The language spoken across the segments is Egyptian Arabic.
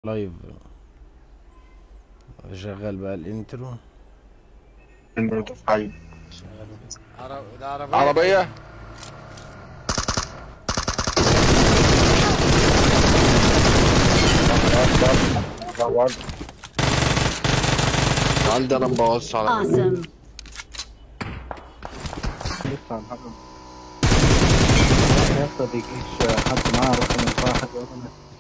لايف شغال بقى الانترو عرب... ده عربية عربية عندي انا مبوظ على Awesome. لسه هنحضر يا اسطى بيجيش حد معاه رقم واحد ورقم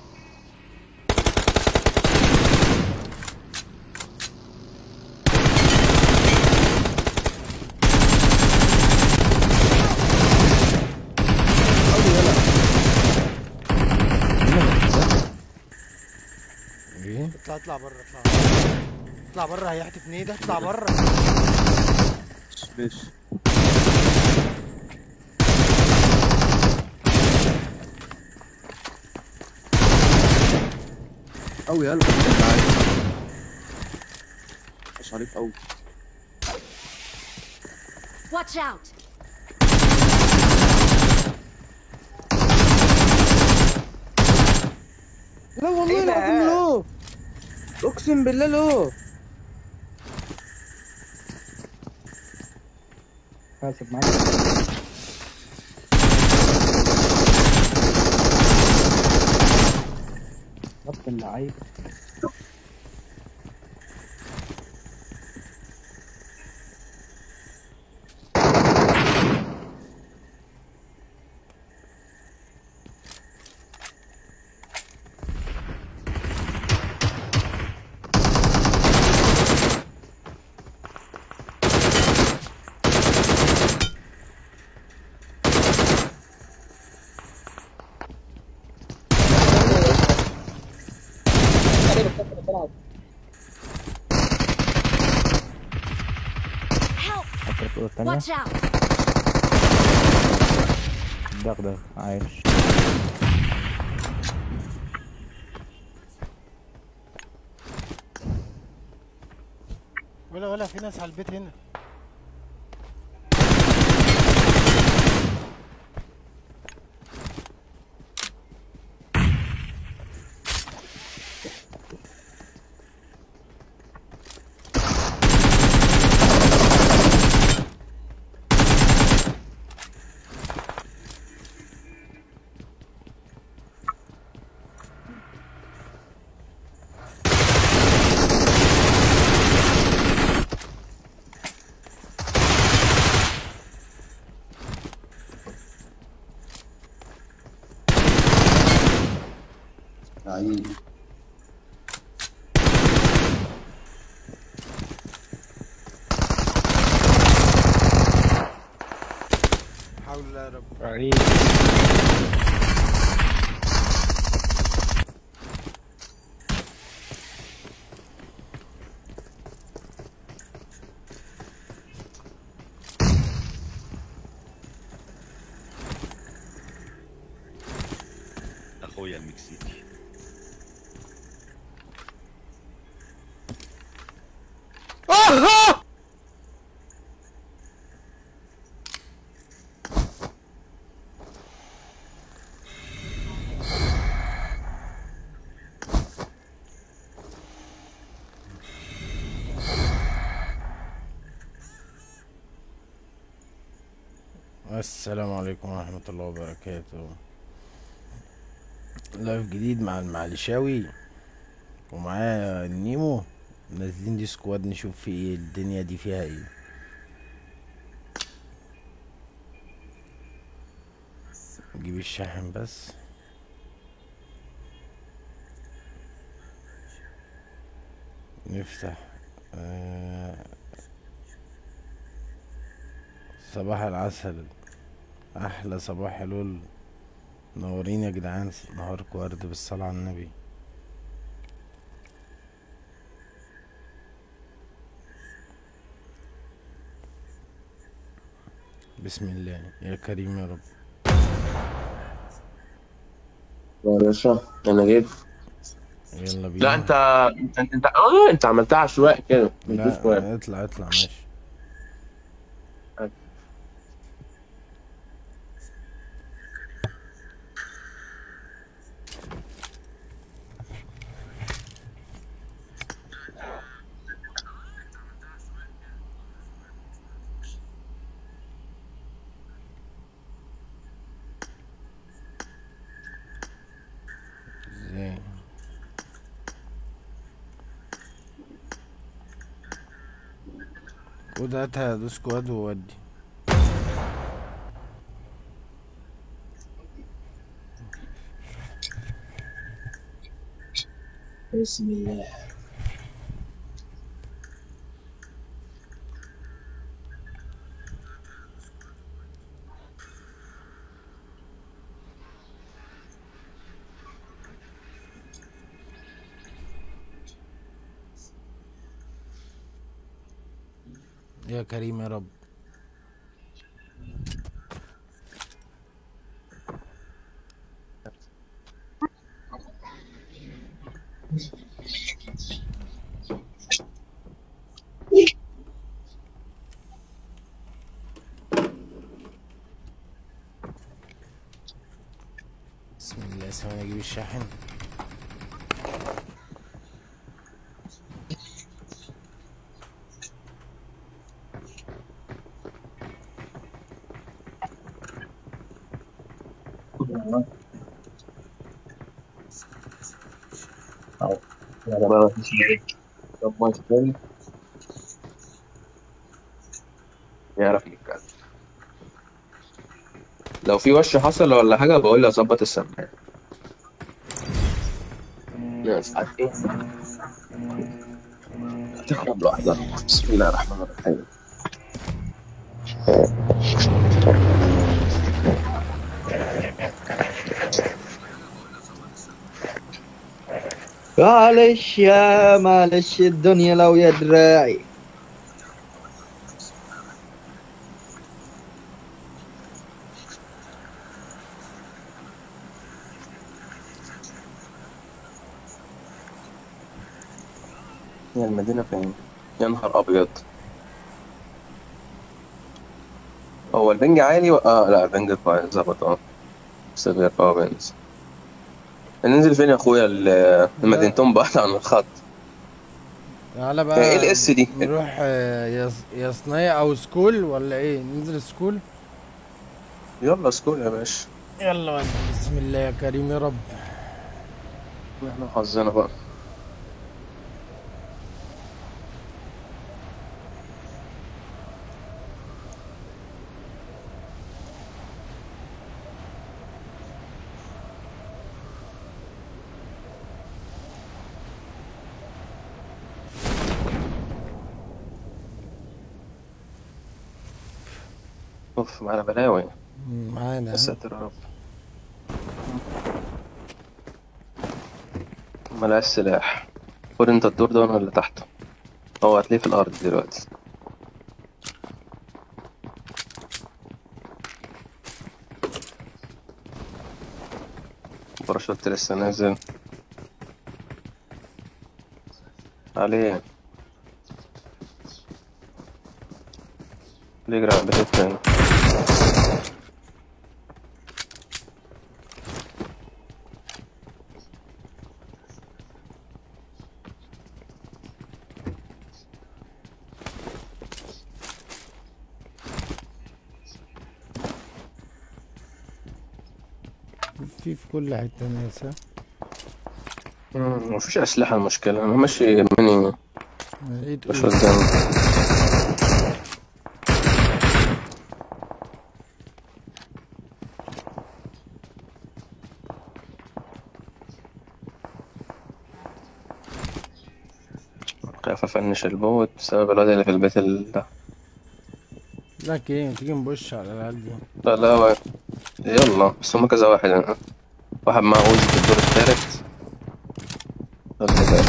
ايه اطلع اطلع بره اطلع اطلع بره هيحتف نيدة اطلع بره ماشي قوي يلا مش عليك قوي Watch out. لا والله العظيم له اقسم بالله له حاسب معاك ضبط اللعيب Help. حتى الكرة التانية Watch out. دغدغ عايش ولا ولا في ناس على البيت هنا عيب حول الله يا رب بعيد اخويا المكسيكي السلام عليكم ورحمة الله وبركاته لايف جديد مع المعلشاوي ومعاه النيمو نازلين دي سكواد نشوف في ايه الدنيا دي فيها ايه نجيب الشاحن بس نفتح آه صباح العسل احلى صباح حلول منورين يا جدعان نهاركم ورد بالصلاة على النبي بسم الله يا كريم يا رب يا باشا انا جيت يلا بينا لا انت انت انت, انت... اه انت عملتها عشوائي كده مش عشوائي. لا اطلع اطلع ماشي وده هاتها دو سكواد وودي بسم الله يا كريم يا رب بسم الله ثواني اجيب الشاحن يلا بقى مفيش ايه طب ما يستاهل يعرف يتكلم لو في وش حصل ولا حاجة بقول لي أظبط السماعة ناس عارف ايه تخرب لوحدها بسم الله الرحمن الرحيم معلش يا معلش الدنيا لو يا دراعي يا المدينة فين؟ يا نهار أبيض هو البنج عالي و... اه لا البنج كويس ظبط اه صغير اه بنز ننزل فين يا اخويا ال- المدينتين بعد عن الخط تعالى بقى ايه الاس دي؟ نروح آه، يا يا صنايع او سكول ولا ايه ننزل سكول يلا سكول يا باشا يلا ودي. بسم الله يا كريم يا رب احنا حظنا بقى اوف معانا بلاوي معانا يا ساتر يا رب ملهاش سلاح خد انت الدور ده وانا اللي تحته هو هتلاقيه في الارض دلوقتي باراشوت لسه نازل عليه بيجري على البيت التاني في في كل حته ناس ها؟ مم، مفيش أسلحة المشكلة أنا ماشي مني لقيت مش إيه؟ قدام خايف أفنش البوت بسبب الواد اللي في البيت ال... ده لك ايه تيجي نبش على العيال دي لا لا هو يلا بس هما كذا واحد أنا واحد معاه أوزي في الدور التالت يلا بقى.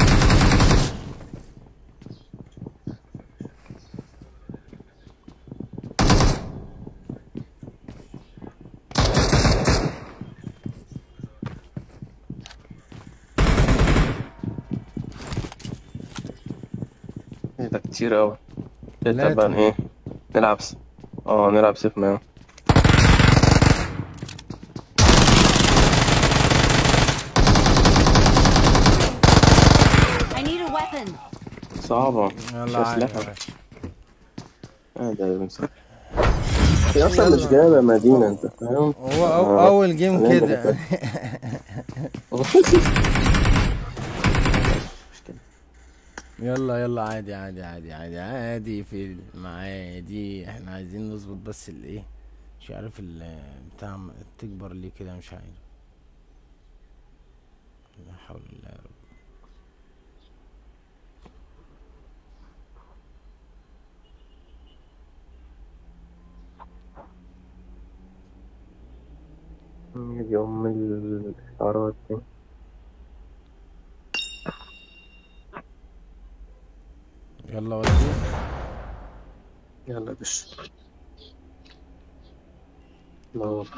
ايه ده كتير أوي تلاتة. طبعا ايه نلعب س... اه نلعب سيف مان I need a weapon. صعبة مش يلا عادي. أسلحة اه ده يا بنت هي أصلا مش جايبة مدينة أنت فاهم؟ هو أو آه. اول جيم خلينا كده نتفق. يلا يلا عادي عادي عادي عادي عادي في المعادي احنا عايزين نظبط بس الايه مش عارف ال بتاع م- تكبر ليه كده مش عارف لا حول الله يا رب يوم الإشعارات دي يلا ودي يلا يا باشا نور.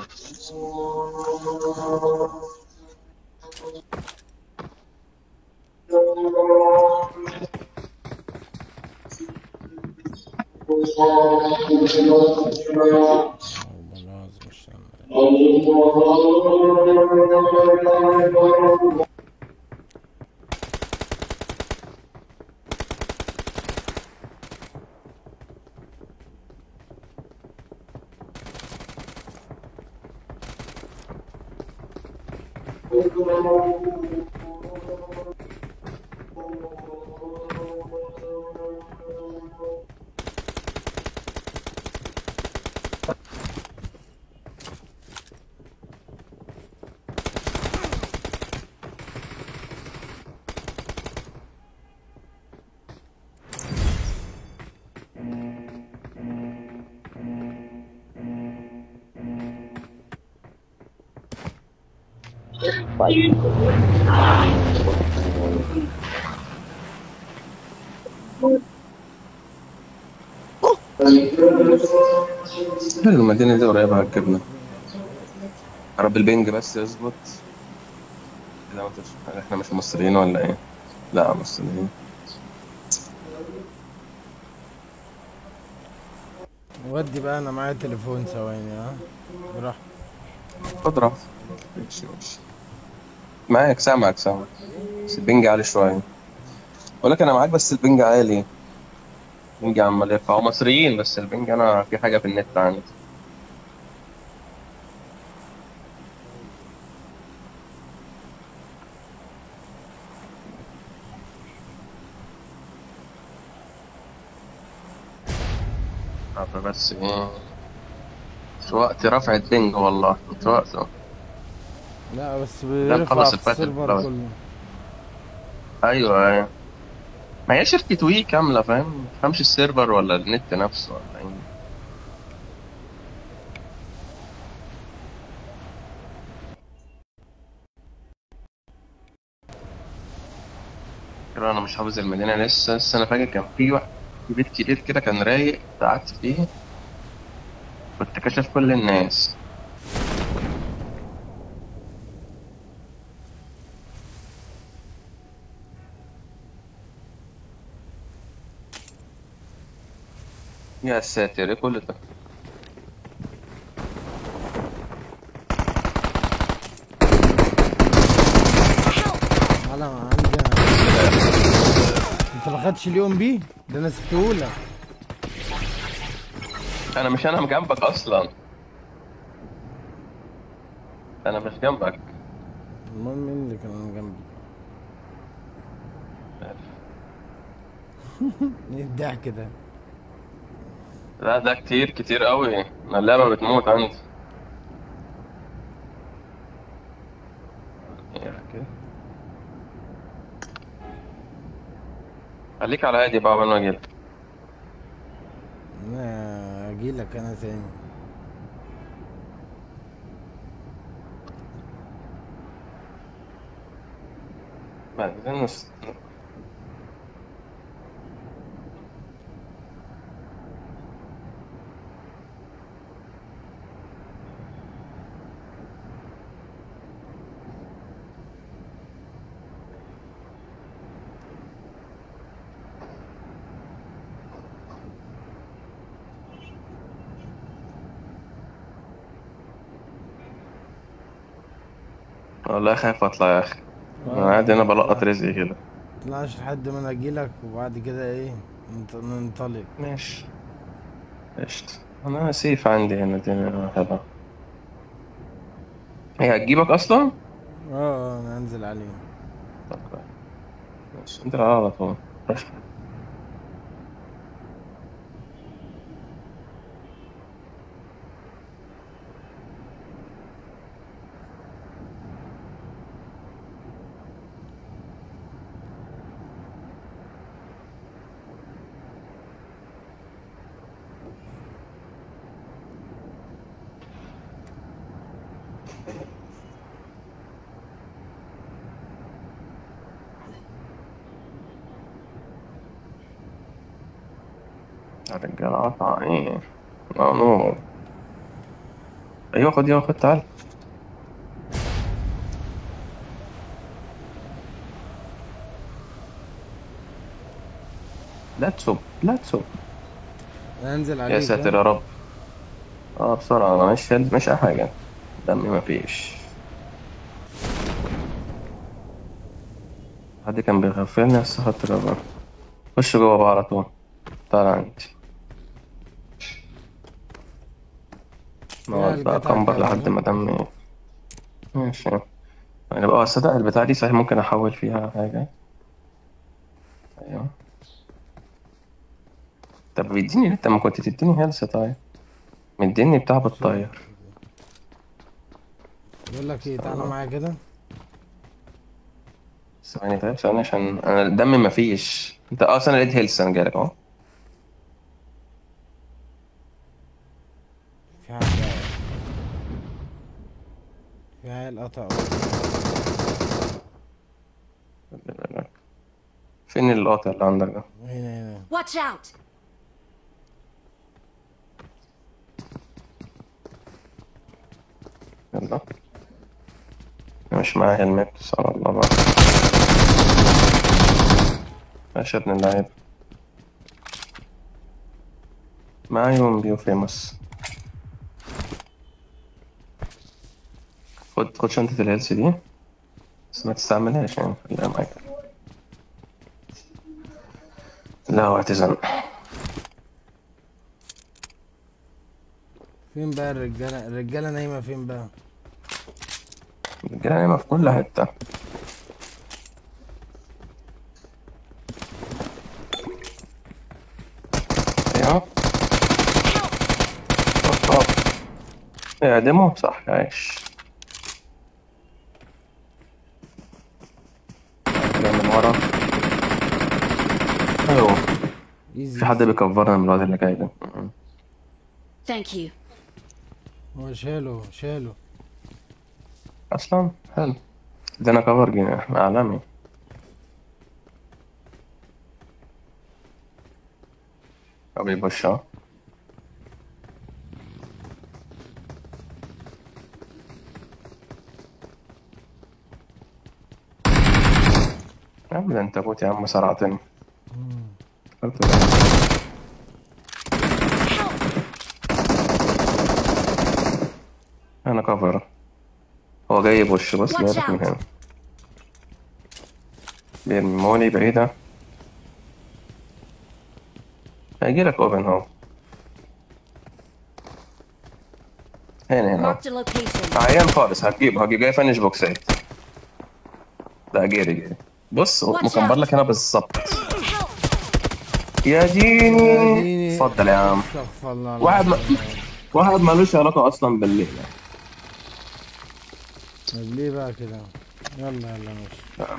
والله العظيم مش عارف. المدينة دي قريبة على الجبنة يا رب البنج بس يظبط كده ما تش- احنا مش مصريين ولا ايه؟ لا مصريين ودي بقى انا معايا تليفون ثواني ها براحتك خد راحتك ماشي ماشي معاك سامعك سامعك بس البنج عالي شوية بقول لك انا معاك بس البنج عالي البنج عمال يرفع هو مصريين بس البنج انا في حاجة في النت عندي عارف بس ايه مش وقت رفع البنج والله مش وقته لا بس لا، بيرفع نخلص في الفاتح السيرفر الأول. كله ايوه ايوه ما هي شركة وي كاملة فاهم ما تفهمش السيرفر ولا النت نفسه ولا ايه كده انا مش حافظ المدينة لسه بس انا فاكر كان في واحد في بيت كبير كده كان رايق قعدت فيه كنت كاشف كل الناس يا ساتر ايه كل ده على ما عندي انت ما خدتش اليوم بيه ده انا سبتهولك انا مش انا جنبك اصلا انا مش جنبك المهم مين اللي كان جنبي ايه الضحك ده لا ده كتير كتير قوي انا اللعبة بتموت عندي كده. خليك على هادي بقى قبل ما اجيلك انا اجيلك انا تاني بعدين نس... والله خايف اطلع يا اخي انا قاعد هنا بلقط رزقي كده متطلعش لحد ما انا اجيلك وبعد كده ايه ننط- ننطلق ماشي قشطة انا سيف عندي هنا دي أنا هبقى هي هتجيبك اصلا؟ اه آه، انا هنزل عليه طب كويس. ماشي انت على طول الرجالة قطع ايه ممنوع ايوه خد يلا خد تعال لا تسب لا تسب انزل عليك يا ساتر يا رب اه بسرعة انا مش مش اي حاجة دمي مفيش حد كان بيغفلني بس خدت ربع خش جوه بقى على طول تعال عندي نقعد بقى القطع كمبر كام لحد هو؟ ما دمي ماشي يعني بقى الصدق البتاع دي صحيح ممكن احول فيها حاجة ايوه طب بيديني انت ما كنت تديني هيلث طيب مديني بتاع بالطاير بقول لك ايه تعالى معايا كده ثواني طيب ثواني عشان انا دمي مفيش انت اه انا لقيت هيلث انا جايلك اهو في حاجة في عيل قطع خلي بالك. فين القاطع اللي عندك ده هنا هنا Watch out! يلا مش معايا هلمت سبحان الله بقى ماشي يا ابن اللعيب معايا ون بيو فيموس خد خد شنطة الهيلث دي بس ما تستعملهاش يعني خليها معاك لا واعتزال فين بقى الرجالة الرجالة نايمة فين بقى الرجالة نايمة في كل حتة ايوه طب طب اعدمه صح عايش جاي من ورا ايوه ايزي في حد بيكفرنا من الواد اللي جاي ده Thank you. هو شاله شاله اصلا حلو ادينا كفر جينا عالمي او بيبوش اه يا عم ده انت بوت يا عم سرعتني قلت له انا كفر هو جاي يبوش بس Watch جايلك من out. هنا بيرمي مولي بعيدة هيجيلك اوبن اهو هنا هنا Marked a location. عيان خالص هتجيب هجيب جاي فنش بوكسات ده جيري جيري بص Watch مكبر out. لك هنا بالظبط Help! يا يا ديني ديني. اتفضل يا عم استغفر الله واحد ما... العظيم. واحد مالوش علاقة أصلا بالليل طب ليه بقى كده يلا يلا ماشي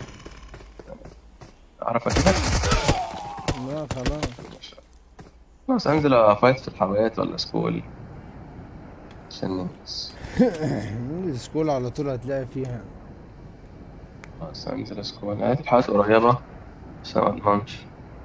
أعرف كده لا خلاص خلاص أنزل أفايت في الحلويات ولا سكول عشان ننجز السكول على طول هتلاقي فيها خلاص أنزل سكول نهاية الحلقات قريبة بس أنا مضمنش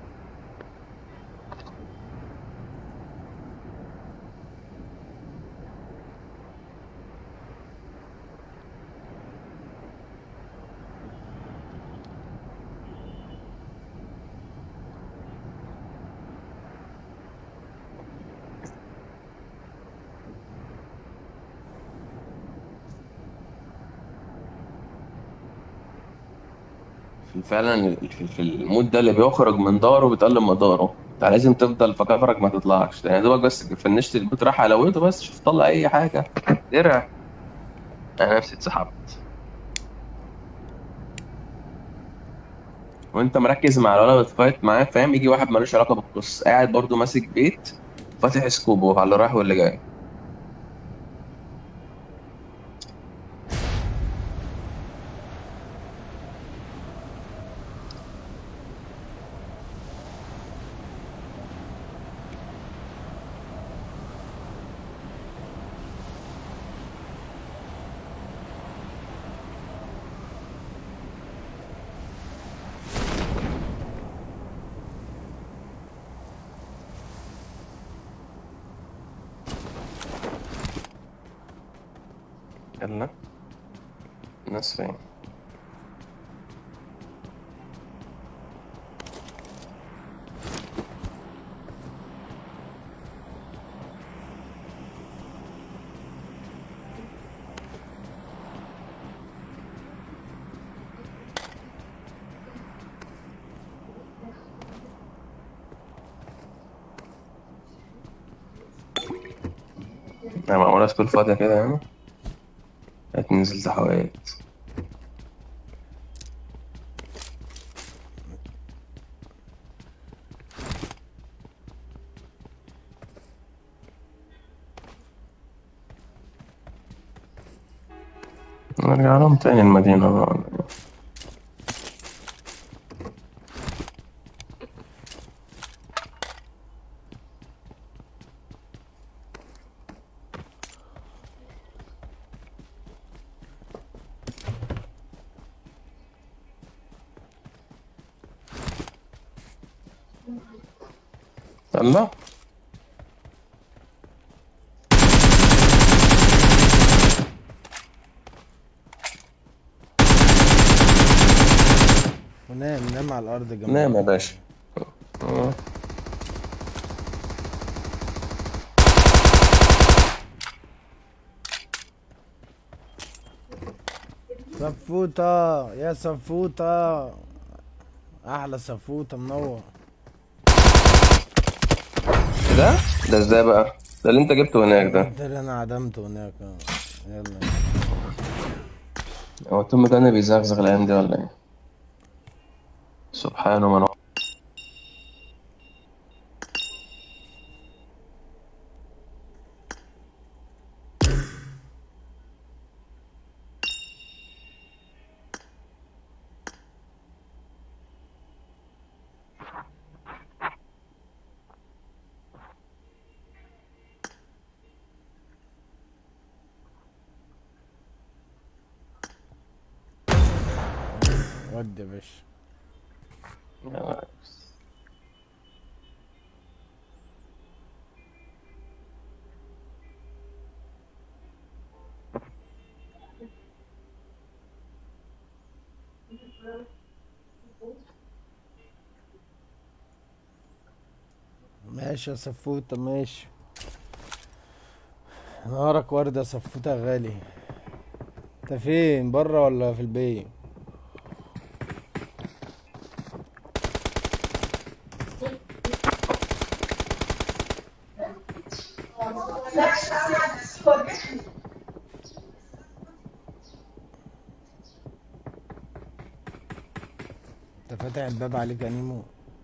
في- فعلا في في المود ده اللي بيخرج من داره بتقلب مداره انت لازم تفضل في كفرك ما تطلعش يعني دوبك بس فنشت البيت راح حلاوته بس شوف طلع اي حاجه درع انا نفسي اتسحبت وانت مركز مع الولد بتفايت معاه فاهم يجي واحد ملوش علاقه بالقصه قاعد برضو ماسك بيت فاتح سكوبه على اللي رايح واللي جاي يلا الناس فين أنا معمولة سكول فاضية كده يعني هتنزل تحويات نرجع لهم تاني المدينة بقى ولا إيه؟ يلا ونام نام على الارض جنب نام يا باشا آه. صفوطة يا صفوطة احلى صفوطة منور ده ده ازاي بقى ده اللي انت جبته هناك ده ده اللي انا عدمته هناك اه يلا هو التوم ده انا بيزغزغ الايام دي ولا ايه سبحانه من ودي يا باشا ماشي يا صفوطة ماشي نهارك ورد يا صفوطة يا غالي انت فين برا ولا في البيت انت فاتح الباب عليك يا نيمو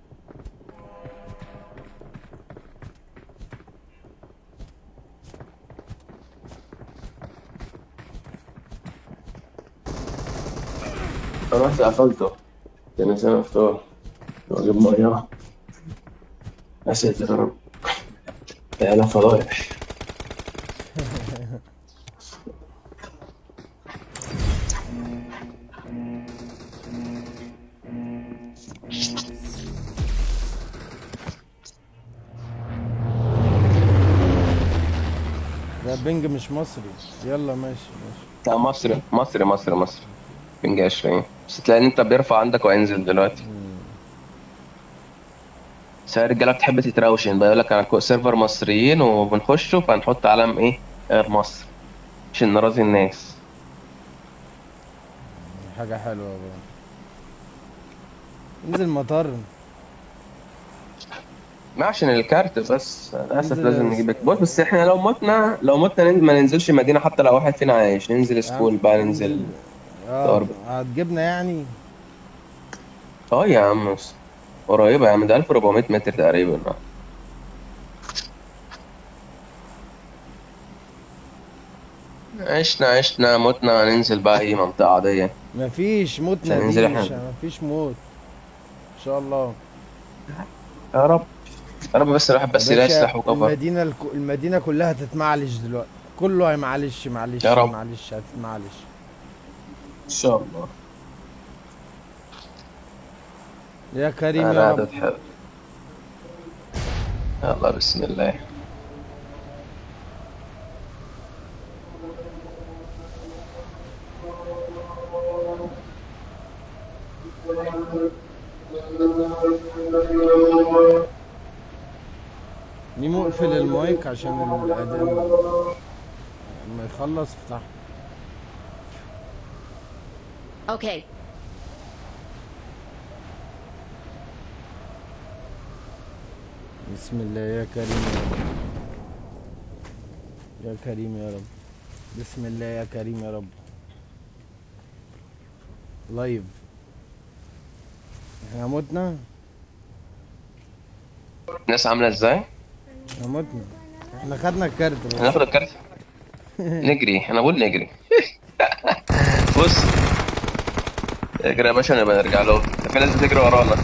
انا رحت قفلته كان سامع مفتوح واجيب ميه يا ساتر يا رب يا لا فضايح ده بنج مش مصري يلا ماشي ماشي لا مصري مصري مصري مصري بنج 20 بس تلاقي ان انت بيرفع عندك وينزل دلوقتي بس هي الرجاله بتحب تتراوشن بقى يقول لك انا كو- سيرفر مصريين وبنخشه فهنحط علم ايه غير مصر عشان نراضي الناس حاجة حلوة بقى انزل مطر ما عشان الكارت بس للاسف ننزل لازم نجيب بص بس احنا لو متنا لو متنا ننزل ما ننزلش مدينه حتى لو واحد فينا عايش ننزل سكول بقى ننزل اه ضرب. هتجيبنا يعني اه يا عم قريبة يا عم ده 1400 متر تقريبا عشنا عشنا متنا هننزل بقى اي منطقة عادية مفيش موتنا عشان دي ننزل مش احنا. مفيش موت ان شاء الله يا رب يا رب بس الواحد بس يا يلاقي باشا، سلاح وكفر المدينة الك... المدينة كلها هتتمعلش دلوقتي كله هي معلش معلش يا رب. معلش هتتمعلش ان شاء الله يا كريم يا انا رب هتتحب يلا بسم الله ميمو اقفل المايك عشان الأذان لما يخلص افتح Okay. بسم الله يا كريم يا رب يا كريم يا رب بسم الله يا كريم يا رب لايف احنا متنا الناس عاملة ازاي؟ احنا متنا احنا خدنا الكارت بس هناخد الكارت نجري انا بقول نجري بص اجري يا باشا نبقى نرجع له في ناس بتجري ورانا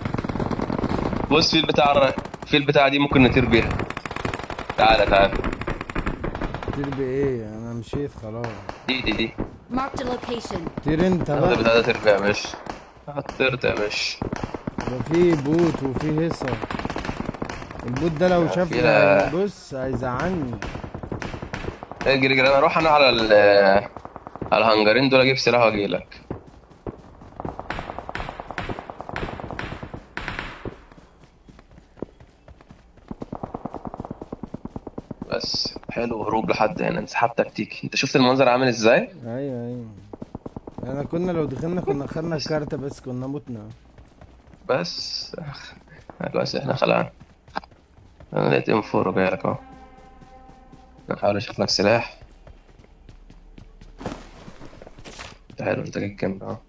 بص في البتاع الر- في البتاع دي ممكن نطير بيها تعالى تعالى طير بايه انا مشيت خلاص دي دي دي Marked a location. طير انت هاخد بقى البتاع ده طير بيها يا باشا طرت يا باشا ده في بوت وفي هيصة البوت ده لو شافني فيها- بص هيزعلني اجري اجري انا اروح انا على ال على الهنجرين دول اجيب سلاح واجي لك بس حلو هروب لحد هنا انسحاب تكتيكي انت شفت المنظر عامل ازاي ايوه ايوه انا كنا لو دخلنا كنا خدنا الكارت بس كنا متنا بس بس احنا خلعنا انا لقيت ام 4 وجاي لك اهو احاول اشوف لك سلاح حلو انت جاي كام اهو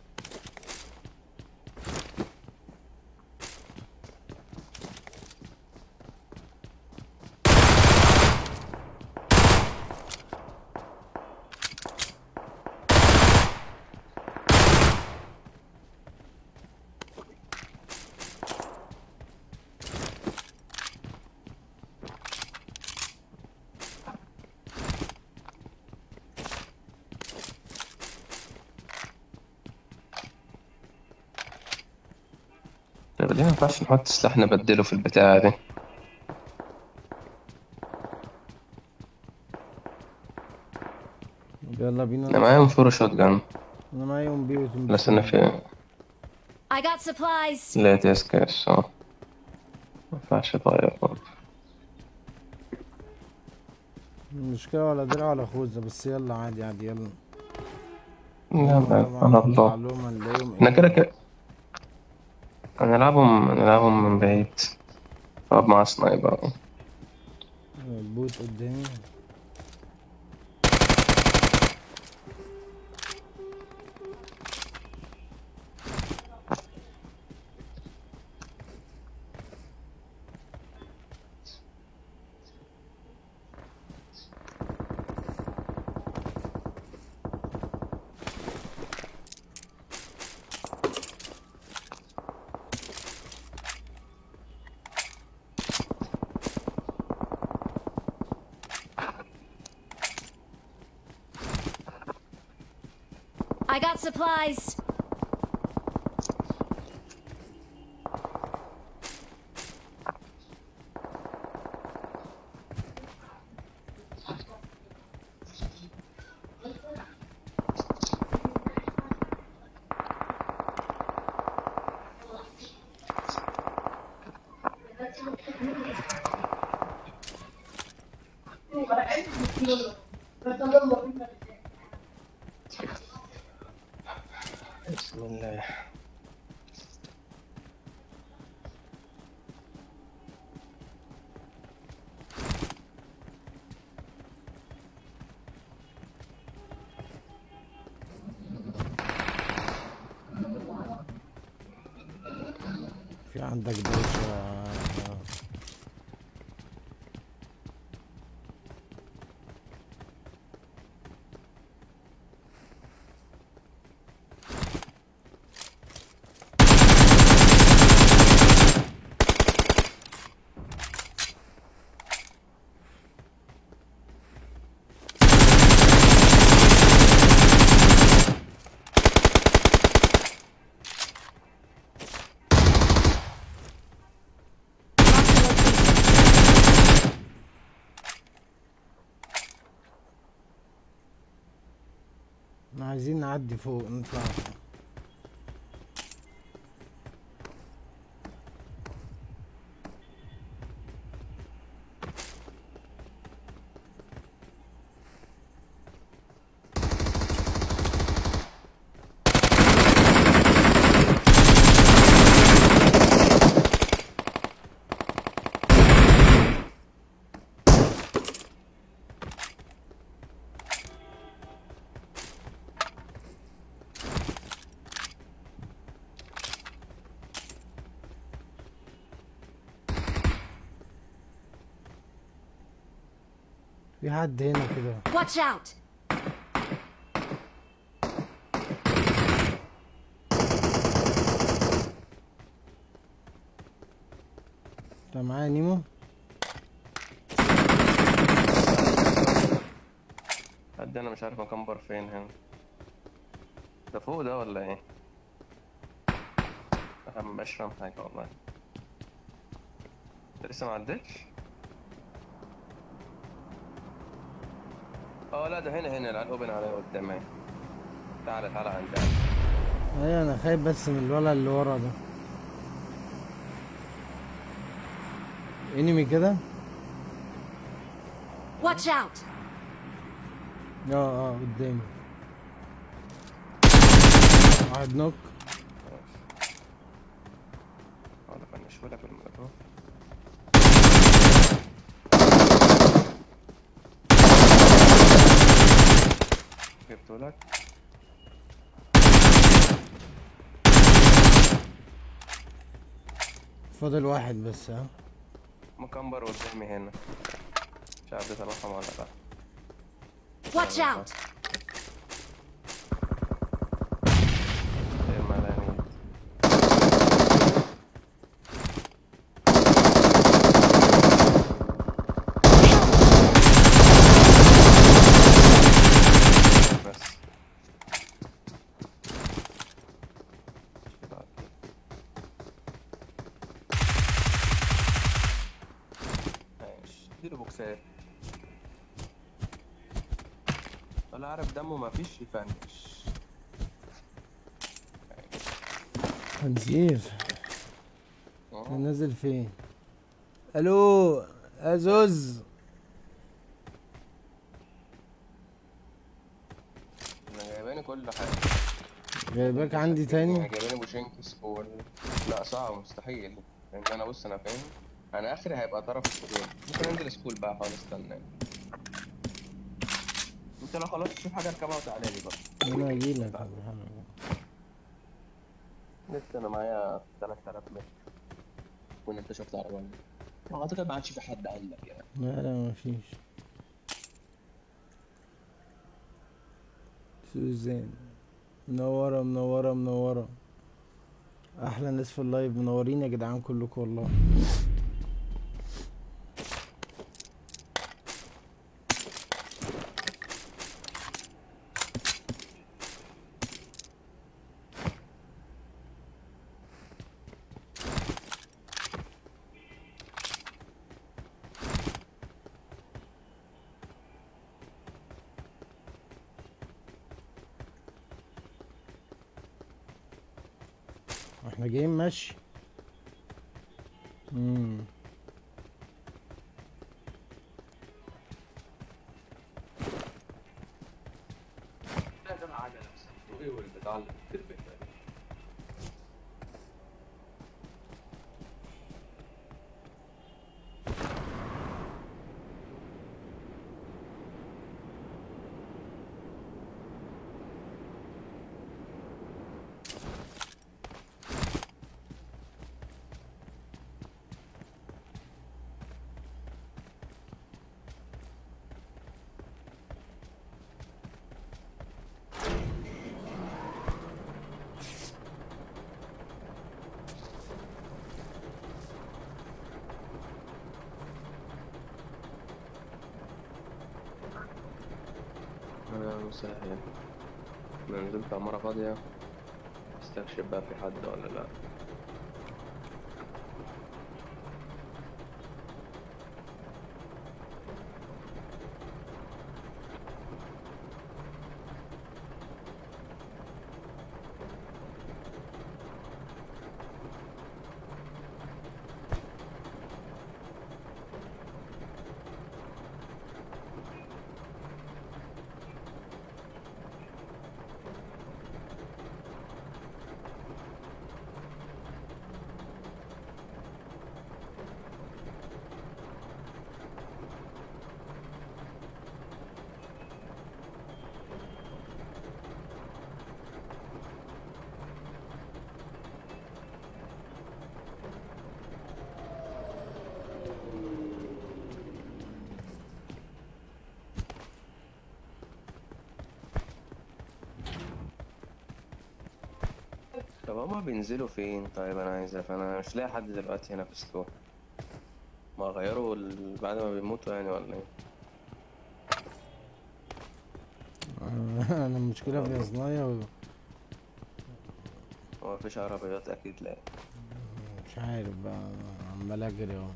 طب ليه ما ينفعش نحط سلاح نبدله في البتاعة دي يلا بينا انا معايا ام 4 شوت جان انا معايا ام بي وتم بس انا في I got supplies. لقيت اس كاش اه ما ينفعش اغير برضه المشكلة ولا درع ولا خوذة بس يلا عادي عادي يلا يلا على الله معلومة نلاقيهم احنا ايه كده كده هنلعبهم هنلعبهم من بعيد طب مع سنايبر البوت قدامي I got supplies. في عندك دوشة احنا عايزين نعدي فوق نطلع فوق. في حد هنا كده Watch out! انت معايا نيمو قد انا مش عارف اكمبر فين هنا ده فوق ده ولا ايه انا مش فاهم حاجه والله انت لسه ما عدتش اه لا ده هنا هنا العيال اوبن عليا قدامي تعالى تعالى عندي ايوه انا خايف بس من الولد اللي ورا ده انمي كده Watch out! اه اه قدامي واحد نوك اقعد افنشهولك بالمولوتوف جبتهولك فاضل واحد بس ها مكمبر قدامي هنا مش عارف ده تبعهم ولا لا Watch out! إيه الملامين بس ماشي اديله بوكسات طلع عارف دمه مفيش يفنش خنزير اه نازل فين الو يا زوز انا جايباني كل حاجه جايباك عندي تاني جايباني بوشينكس وال... لا صعب مستحيل لان انا بص انا فاهم انا اخري هيبقى طرف السكول ممكن انزل سكول بقى خالص استنى انت لو خلاص تشوف حاجه اركبها وتعالى لي بقى انا هجيلك يا عبد الحميد. لسه انا معايا 3000 متر وان انت شفت عربيه اعتقد ما عادش في حد عندك يعني لا لا مفيش سوزان منورة منورة منورة أحلى ناس في اللايف منورين يا جدعان كلكم والله احنا جايين ماشي امم لا ده عجله بس وايه والبتاع اللي بتلبس ده مسهل انا نزلت عمارة فاضية استكشف بقى في حد ولا لا طب هما بينزلوا فين طيب انا عايز أعرف. انا مش لاقي حد دلوقتي هنا في سلو ما غيروا ال- بعد ما بيموتوا يعني ولا ايه انا المشكله في صنايع و- هو مفيش عربيات اكيد لا مش عارف بقى عمال اجري اهو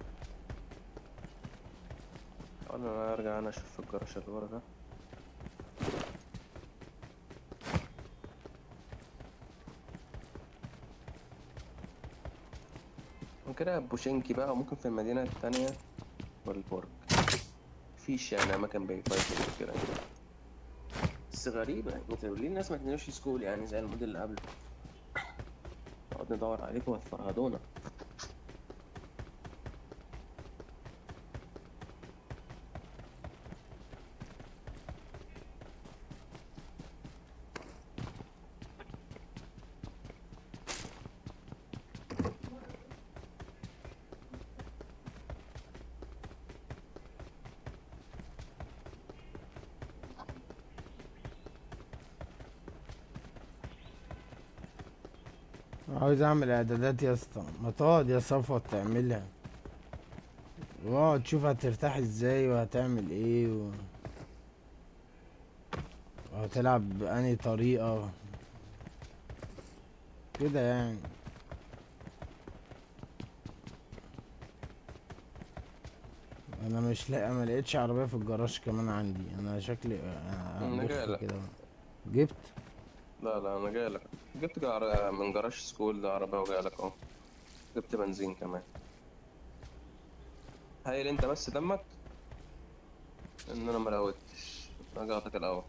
اقول انا ارجع انا اشوف في الجراج اللي ورا ده ممكن ألعب بوشينكي بقى وممكن في المدينة التانية والبرج مفيش يعني أماكن باي فايت كده بس غريبة يعني انتوا ليه الناس ما تنزلوش سكول يعني زي الموديل اللي قبله نقعد ندور عليكم وتفرهدونا عاوز اعمل اعدادات يا اسطى ما تقعد يا صفوت تعملها واقعد تشوف هترتاح ازاي وهتعمل ايه و... وهتلعب بأنهي طريقة كده يعني انا مش لاقي ما لقيتش عربية في الجراج كمان عندي انا شكلي أنا أنا جايلك. كده جبت لا لا انا جاي لك جبت جار... من جراج سكول ده عربية وجاي لك اهو جبت بنزين كمان هايل انت بس دمك ان انا ملوتش اجي اعطيك الاول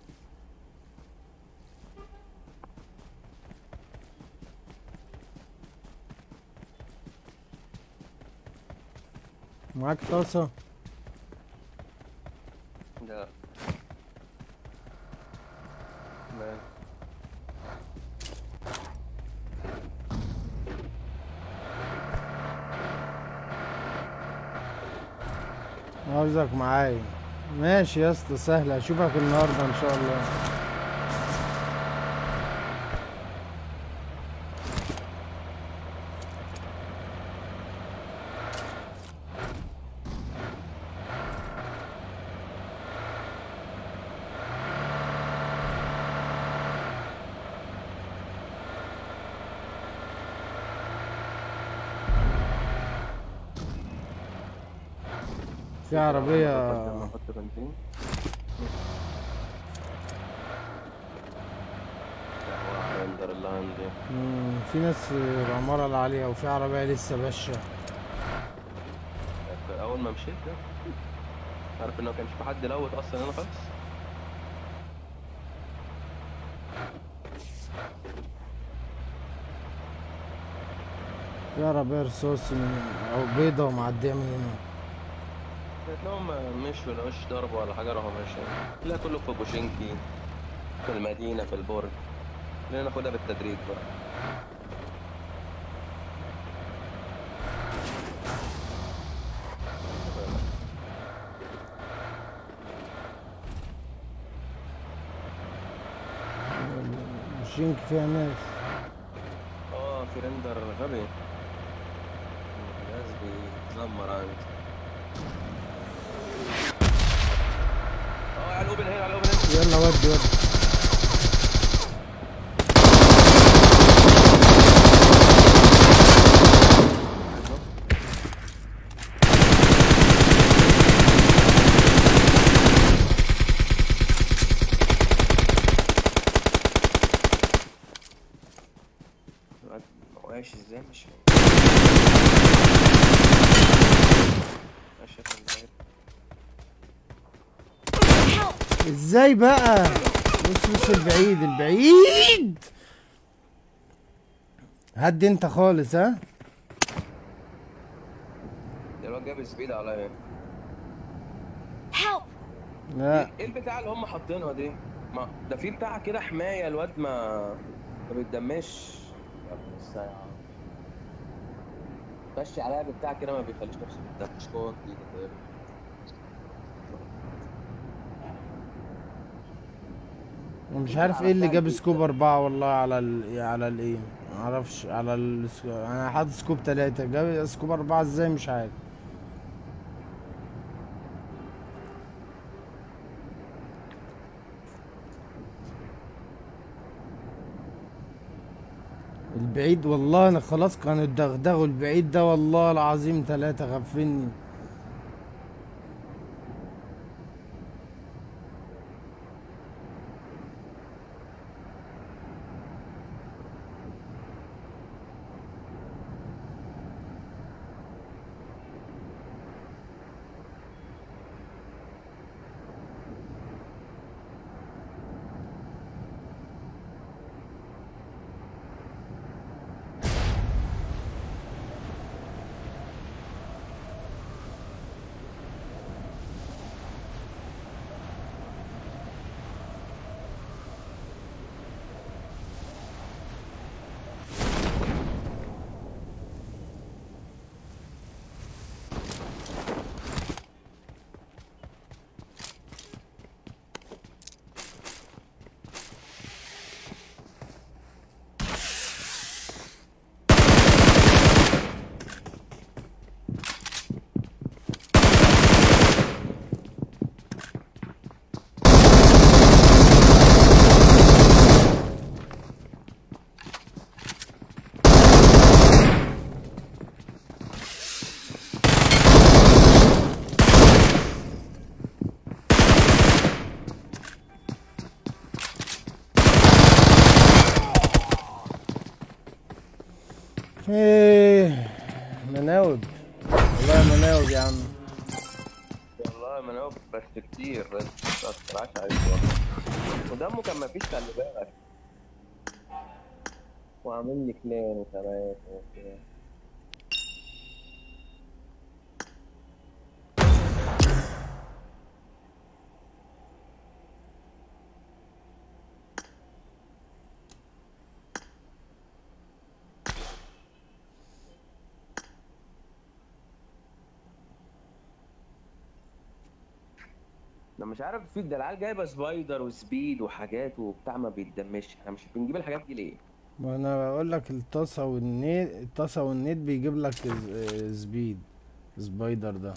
معاك طاسة لا مان عاوزك معايا ماشي يا اسطى سهلة اشوفك النهاردة ان شاء الله في عربية لما احط بنزين قهوة عندر اللي عندي مم، في ناس في العمارة العالية وفي عربية لسه باشا اول ما مشيت ده عارف ان ما كانش في حد لوت اصلا هنا خالص في عربية رصاص من أو بيضة ومعدية من هنا لهم مش ولا مش ضرب ولا حاجة راحوا ماشيين لا كله في بوشينكي في المدينة في البرج خلينا ناخدها بالتدريج بقى الشينك فيها ناس اه في رندر غبي الجهاز بيتذمر عندي اه على الاوبن هنا على الاوبن هنا يلا ودي ودي الواد وعايش ازاي مش فاهم ماشي في الدايرة. Help! ازاي بقى بص بص البعيد البعيد هدي انت خالص ها ده الواد جاب سبيد عليا Help! لا ايه البتاع اللي هم حاطينها دي؟ ما ده في بتاع كده حمايه الواد ما ما بيتدمش يا ابن الساعة ماشي عليها بتاع كده ما بيخليش نفسه يتدمش قوة جديدة تقريبا مش عارف ايه اللي جاب سكوب اربعة والله على ال على الايه معرفش على ال انا حاطط سكوب تلاتة جاب سكوب اربعة ازاي مش عارف البعيد والله انا خلاص كانوا اتدغدغوا البعيد ده والله العظيم تلاتة غفلني ايه مناوب والله مناوب يا عم والله ما انا بس كتير بس ما تطلعش عليك والله ودمه كان مفيش خلي بالك وعامل لي كلان وثلاثة وبتاع انا مش عارف في ده العيال جايبه سبايدر وسبيد وحاجات وبتاع ما بيتدمش احنا مش بنجيب الحاجات دي ليه؟ ما انا بقول لك الطاسه والنيت الطاسه والنيت بيجيب لك ز- سبيد سبايدر ده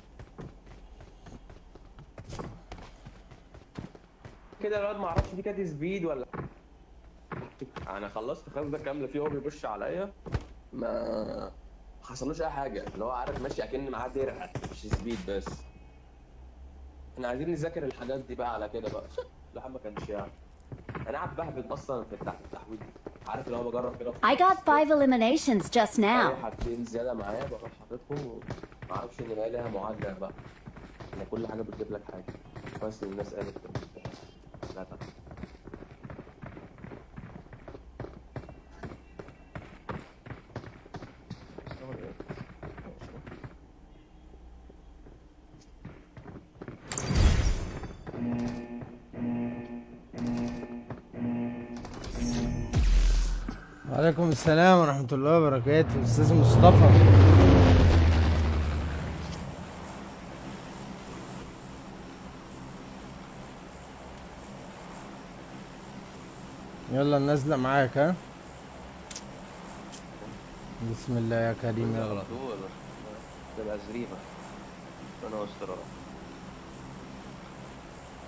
كده الواد ما اعرفش دي كانت سبيد ولا انا خلصت خلاص ده كامله فيه هو بيبش عليا ما حصلوش اي حاجه اللي هو عارف ماشي اكن معاه درع مش سبيد بس احنا عايزين نذاكر الحاجات دي بقى على كده بقى الواحد ما كانش يعني انا قاعد بهبط اصلا في التح- التحويل عارف اللي هو بجرب كده I got five eliminations just اي now. حاجتين زياده معايا بروح حاططهم وما اعرفش ان بقى ليها معادله بقى ان كل حاجه بتجيب لك حاجه بس الناس قالت كده. لا لا وعليكم السلام ورحمه الله وبركاته استاذ مصطفى يلا نازله معاك ها بسم الله يا كريم يا على رب طول تبقى زريبه انا واستراحه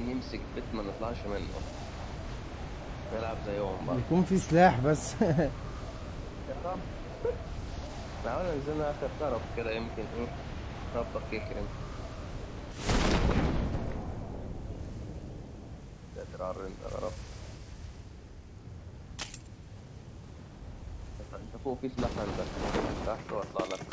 نمسك بيت ما نطلعش منه نلعب زيهم بقى يكون في سلاح بس يا رب تعالى ننزلنا اخر طرف كده يمكن ايه ربك يكرم قادر على الرند يا رب انت فوق في سلاح عندك تحت واطلع لك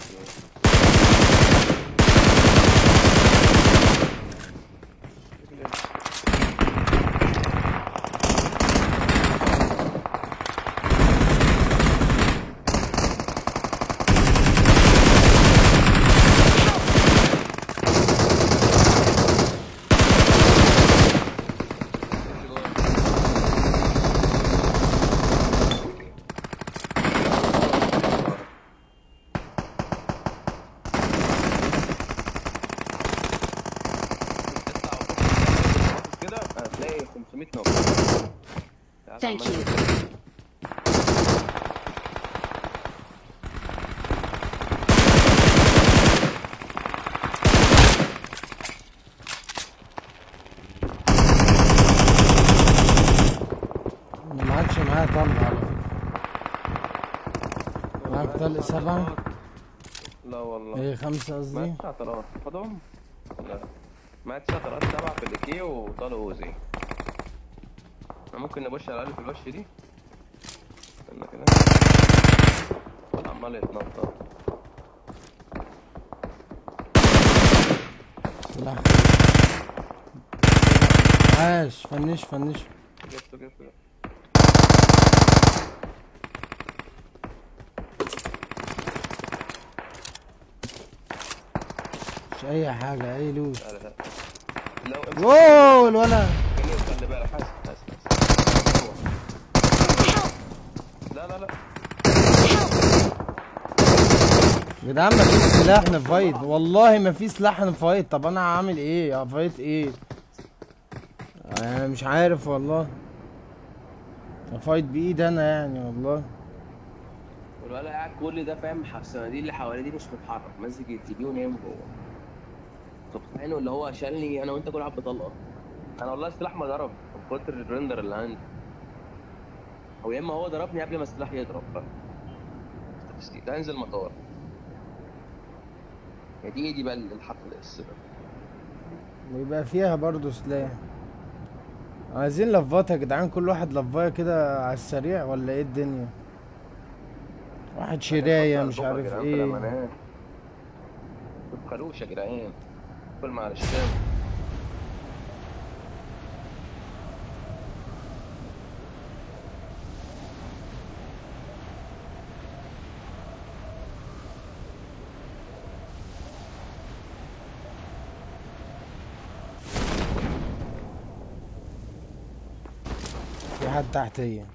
كده هتلاقي 500 نقطة تعال Thank عمال- you. ما عادش معايا طلق على فكرة معاك طلق سبعة لا والله ايه خمسة ما قصدي تسع طلقات خدهم لا ما تسع طلقات سبعة في الاكي وطلق اوزي احنا ممكن نبش على الاقل في الوش دي استنى كده ولا عمال يتنطط سلاح عاش فنش فنش جبته جبته مش اي حاجة اي لوت لا لا لا لو امسك واو الولا جميل، خلي بالك حاسس حاسس حاسس لا لا لا يا جدعان ما فيش سلاح نفايت والله ما في سلاح نفايت طب انا هعمل ايه افايت ايه انا مش عارف والله افايت بايد انا يعني والله والولا قاعد كل ده فاهم الصناديق اللي حواليه دي مش متحرك ماسك التي بي ونايم جوه سبحانه اللي هو شالني انا وانت كل واحد بطلقه انا والله السلاح ما ضرب من كتر الريندر اللي عندي او يا اما هو ضربني قبل ما السلاح يضرب بقى ده انزل مطار هي دي دي بقى الحق السبب ويبقى فيها برضو سلاح عايزين لفات يا جدعان كل واحد لفايه كده على السريع ولا ايه الدنيا واحد شرايه مش عارف ايه خلوش يا جدعان كل مع الشام في حد تحتيه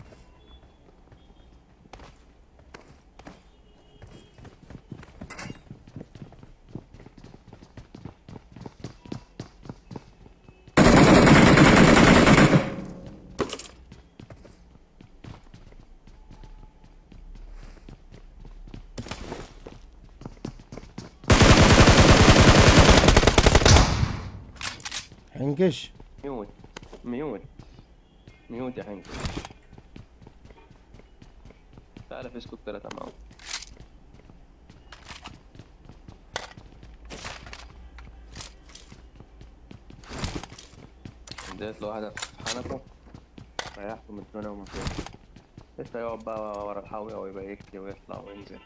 حنكش ميوت ميوت ميوت يا حنك تعالى في سكوت ثلاثة معاهم اديت له واحدة في حنكه ريحته من الدنيا وما فيها لسه يقعد بقى ورا الحاوية ويبقى يكتي ويطلع وينزل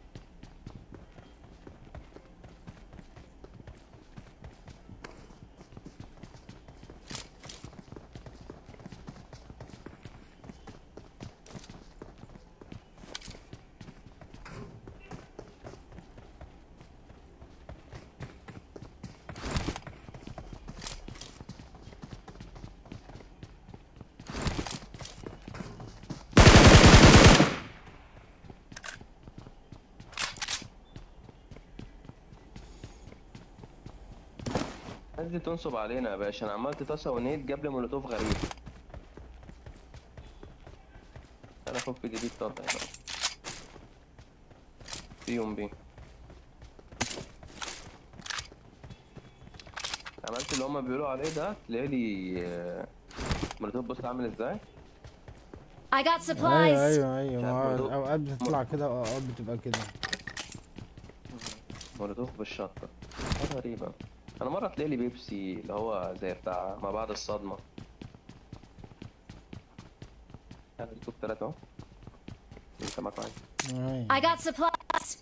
الناس دي تنصب علينا يا باشا انا عملت طاسه ونيت جاب لي مولوتوف غريب انا افك دي بيه الطاقه يا بقى فيهم بيه عملت اللي هما بيقولوا عليه ده تلاقي لي آه، مرتبط بص عامل ازاي I got ايوه supplies. ايوه ايوه ما شايف هو برضو؟ اوقات بتطلع كده واوقات بتبقى كده مرتبط بالشطة حاجة غريبة انا مرة تلاقي لي بيبسي اللي هو زي بتاع ما بعد الصدمة انا جبت تلاتة اهو انت معاك واحد أيوة. I got supplies.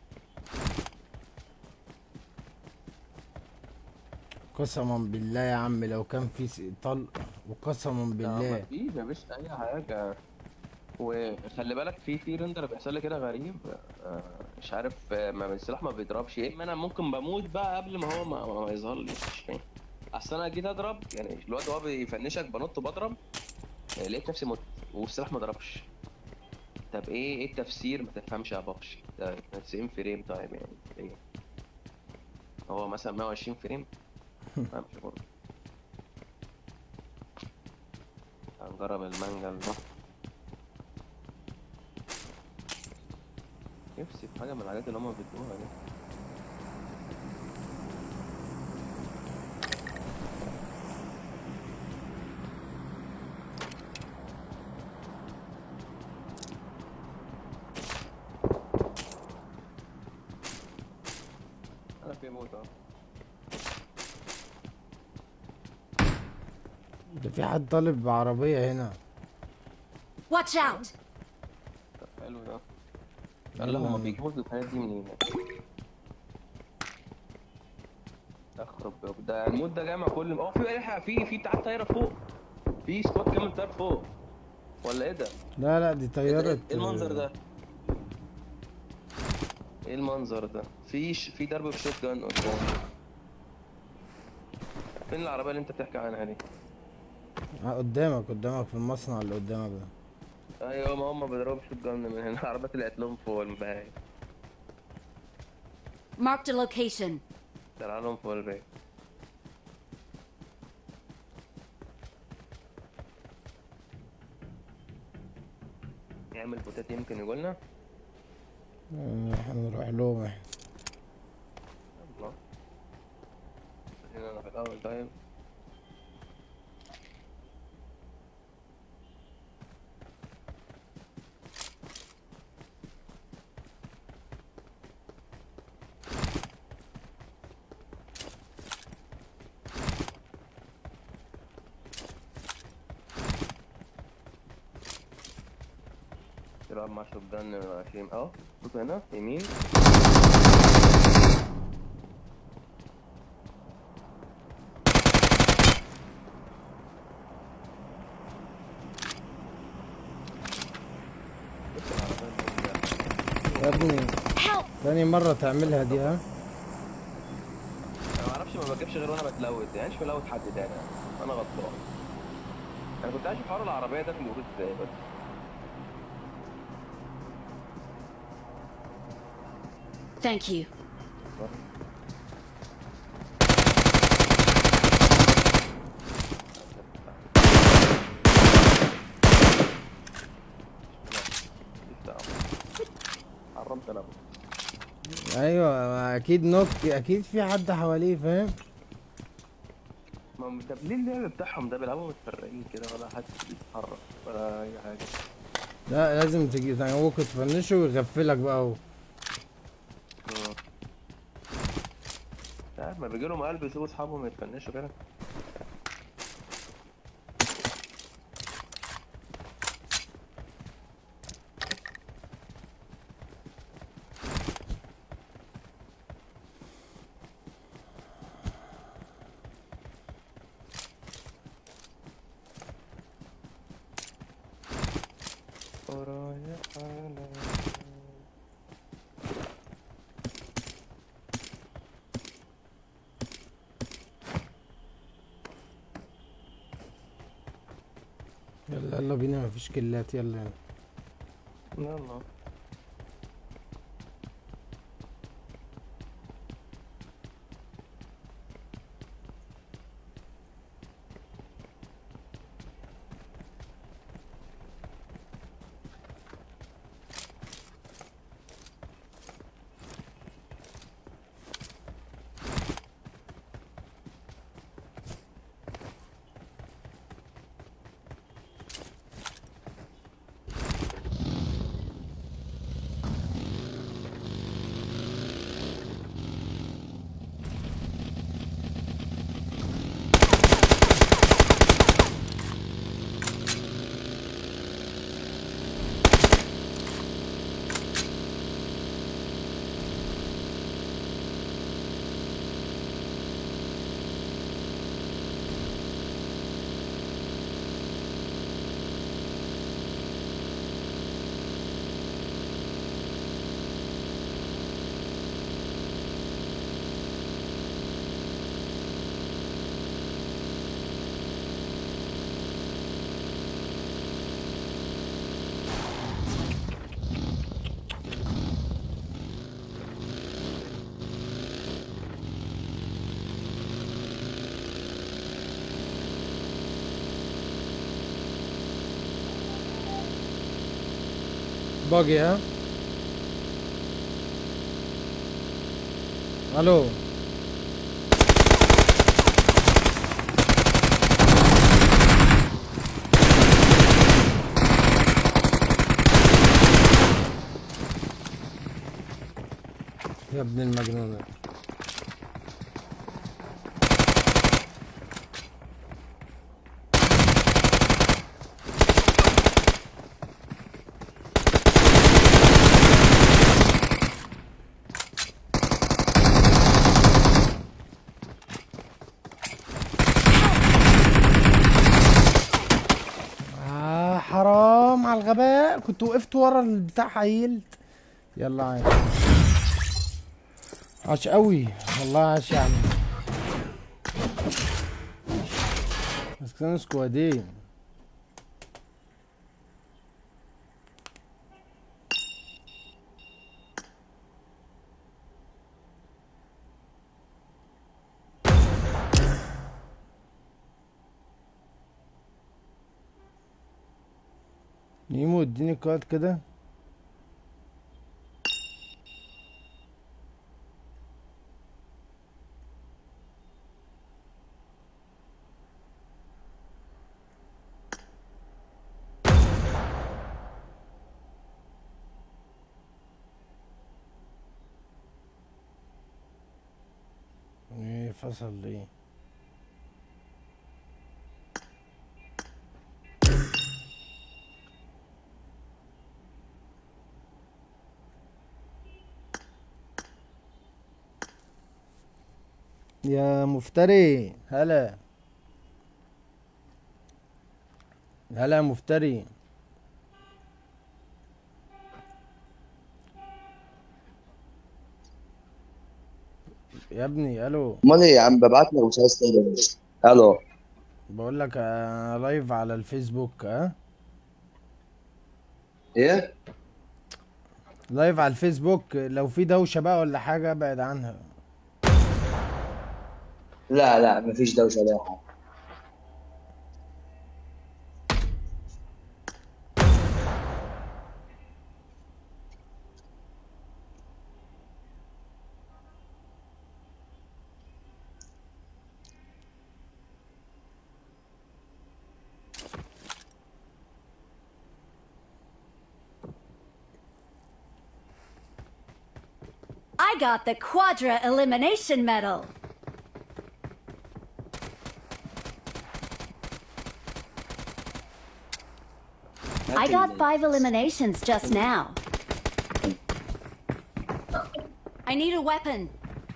قسما بالله يا عم لو كان في س- طلق وقسما لا بالله مفيش مفيش اي حاجة وخلي بالك في في رندر بيحصل لي كده غريب آه، مش عارف آه، ما السلاح ما بيضربش يا اما انا ممكن بموت بقى قبل ما هو ما, ما يظهر لي مش فاهم اصل انا جيت اضرب يعني الوقت هو بيفنشك بنط بضرب آه، لقيت نفسي مت والسلاح ما ضربش طب ايه ايه التفسير ما تفهمش يا بخش ده 90 فريم طيب يعني ايه هو مثلا 120 فريم ما فهمش برضه هنجرب المانجا ده نفسي في حاجة من الحاجات اللي هما بيدوها دي أنا في موت أهو ده في حد طالب بعربية هنا Watch out. طب حلو ده يلا هما بيجيبوا الحاجات دي منين اخرب بقى. ده المود ده جامع كل اه في ايه في في بتاع طايره فوق في سكواد كامل طاير فوق ولا ايه ده؟ لا لا دي ايه ده؟ طيارة ايه المنظر ده؟ ايه المنظر ده؟ في ش... في ضرب بشوت جان قدام فين العربية اللي انت بتحكي عنها دي؟ آه، قدامك قدامك في المصنع اللي قدامك ده ايوه ما هم بيضربوا بشوت جان من هنا العربية طلعت لهم فوق البهايم Marked a location. طلع لهم فوق البيت يعمل بوتات يمكن يقولنا آه، هنروح لهم احنا الله هنا انا في الاول طيب تلعب مع شوت جن عشرين اه شوف هنا يمين بص العربية اللي يا ابني Help. تاني مرة تعملها دي ها انا ما اعرفش ما بجيبش غير وانا بتلوت يعني مش بلوت حد تاني انا غلطان انا كنت عايش في حوار العربيه ده في الورود ازاي بس Thank you. حرمت انا ايوه اكيد نوك اكيد في حد حواليه فاهم ما طب ليه اللعب بتاعهم ده بيلعبوا متفرقين كده ولا حد بيتحرك ولا اي حاجه لا لازم تجي تنوكه تفنشه ويغفلك بقى هو مم. مش عارف ما بيجي لهم قلب يسيبوا اصحابهم يتفنشوا كده ورايا حالة يلا يلا بينا مفيش كلات يلا يلا يلا باجي ها الو يا ابن المجنون آه حرام على الغباء كنت وقفت ورا البتاع حيلت يلا عادي عاش قوي والله عاش يعني بس كانوا سكوادين نيمو اديني كارد كده ايه فصل ليه يا مفتري هلا هلا يا مفتري يا ابني الو امال ايه يا عم ببعت لك مش عايز تقدر الو بقول لك انا لايف على الفيسبوك ها ايه لايف على الفيسبوك لو في دوشه بقى ولا حاجه ابعد عنها لا لا مفيش دوشه ولا حاجه I got the Quadra Elimination Medal. I got five eliminations just now. I need a weapon.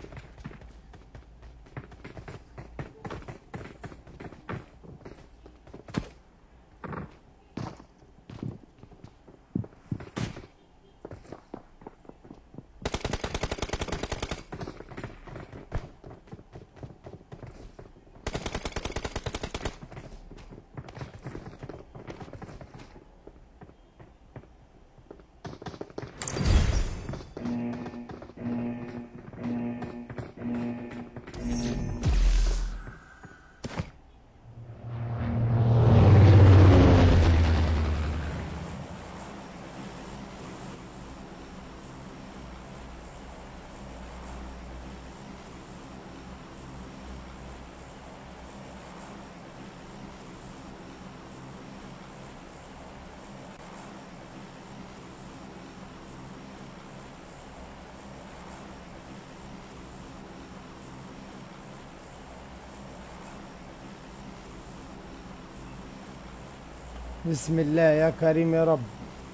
بسم الله يا كريم يا رب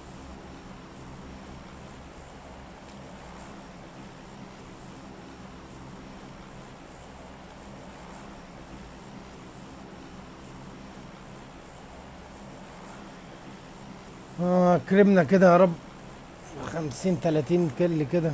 اه كرمنا كده يا رب خمسين تلاتين كل كده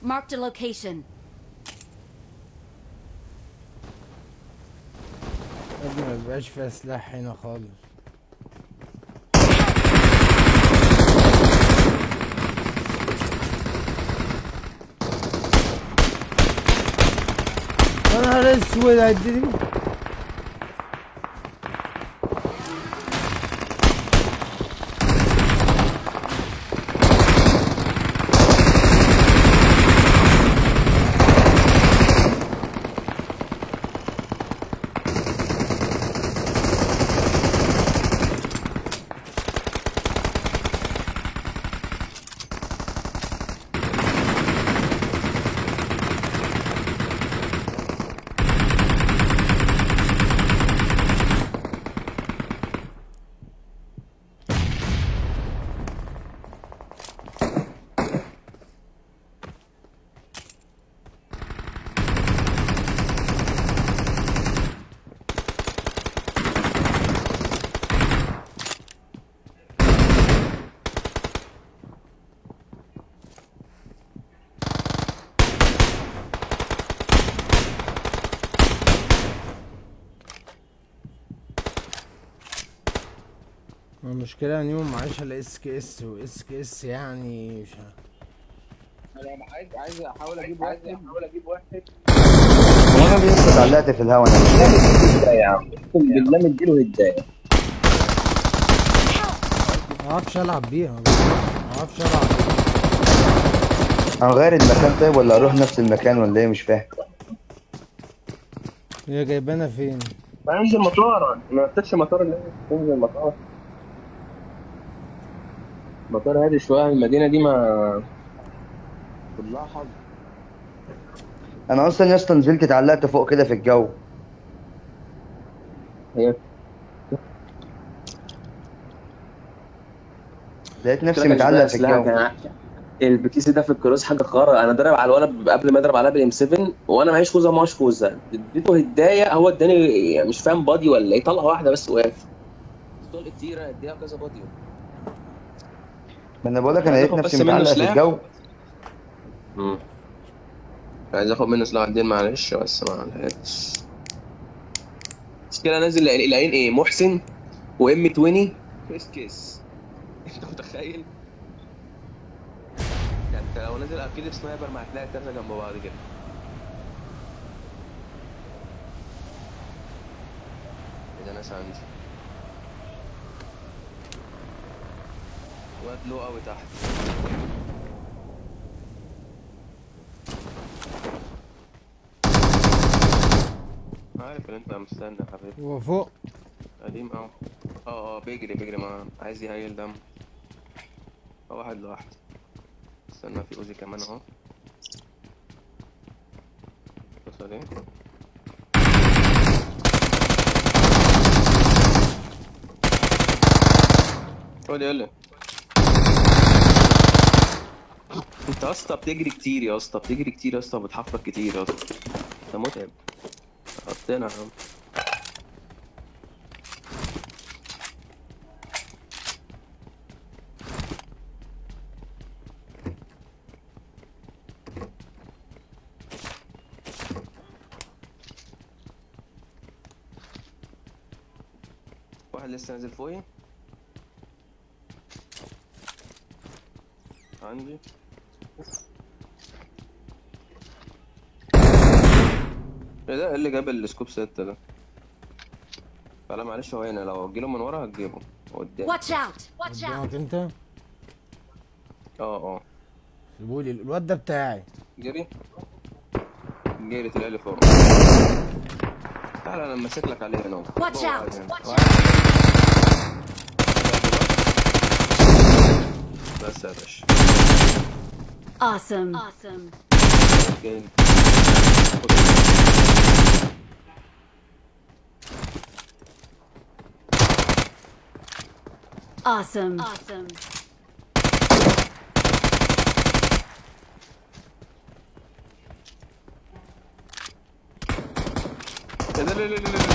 Marked a location. يا ابني ما بيبقاش فيها سلاح هنا خالص يا نهار اسود هيديني المشكلة ان يوم معاش الا اس كي اس واس كي اس يعني مش ه- انا عايز عايز احاول اجيب واحد احاول اجيب واحد هو انا لسه اتعلقت في الهوا انا هدايا يا عم اقسم بالله مديله هدايا ما اعرفش العب بيها ما اعرفش العب هنغير المكان طيب ولا اروح نفس المكان ولا ايه مش فاهم هي جايبانا فين انزل مطار ما قلتلكش مطار اللي هي انزل مطار مطار هادي شويه المدينه دي ما كلها حظ انا اصلا يا اسطى نزلت اتعلقت فوق كده في الجو هي لقيت نفسي متعلق في الجو البكيسي ده في الكروس حاجه خرا انا ضارب على الولد قبل ما اضرب عليها بالام 7 وانا معيش خوذه معيش خوذه اديته هدايه هو اداني مش فاهم بادي ولا ايه طلقه واحده بس وقف طلق كتير اديها كذا بادي ما انا بقول لك انا لقيت هاخد نفسي بس منه متعلق في سلاح. الجو امم عايز اخد منه سلاح الدين معلش بس ما لقيتش كده نازل العين ايه محسن وام 20 كيس كيس انت متخيل؟ يعني انت لو نازل اكيد سنايبر ما هتلاقي التلاته جنب بعض كده ايه ده ناس عندي واد لو قوي تحت عارف ان انت مستني يا حبيبي هو فوق قديم اه اه اه بيجري بيجري ما عايز يهيل دم هو واحد لوحده استنى في اوزي كمان اهو بص عليه قول يا يلا انت يا اسطى بتجري كتير يا اسطى بتجري كتير يا اسطى بتحفر كتير يا اسطى انت متعب حطينا يا عم واحد لسه نازل فوقي عندي ايه ده إيه اللي جاب السكوب ستة ده لا معلش هو هنا لو جيله من ورا هتجيبه قدام Watch out! Watch out! قدامك انت اه اه سيبولي الواد ده بتاعي جري جري طلع لي فوق تعال انا ماسك لك عليه هنا Watch جوه out! قاعد هنا. Watch out! بس يا باشا Awesome. Awesome. جاي Awesome. Awesome. لا لا لا لا لا لا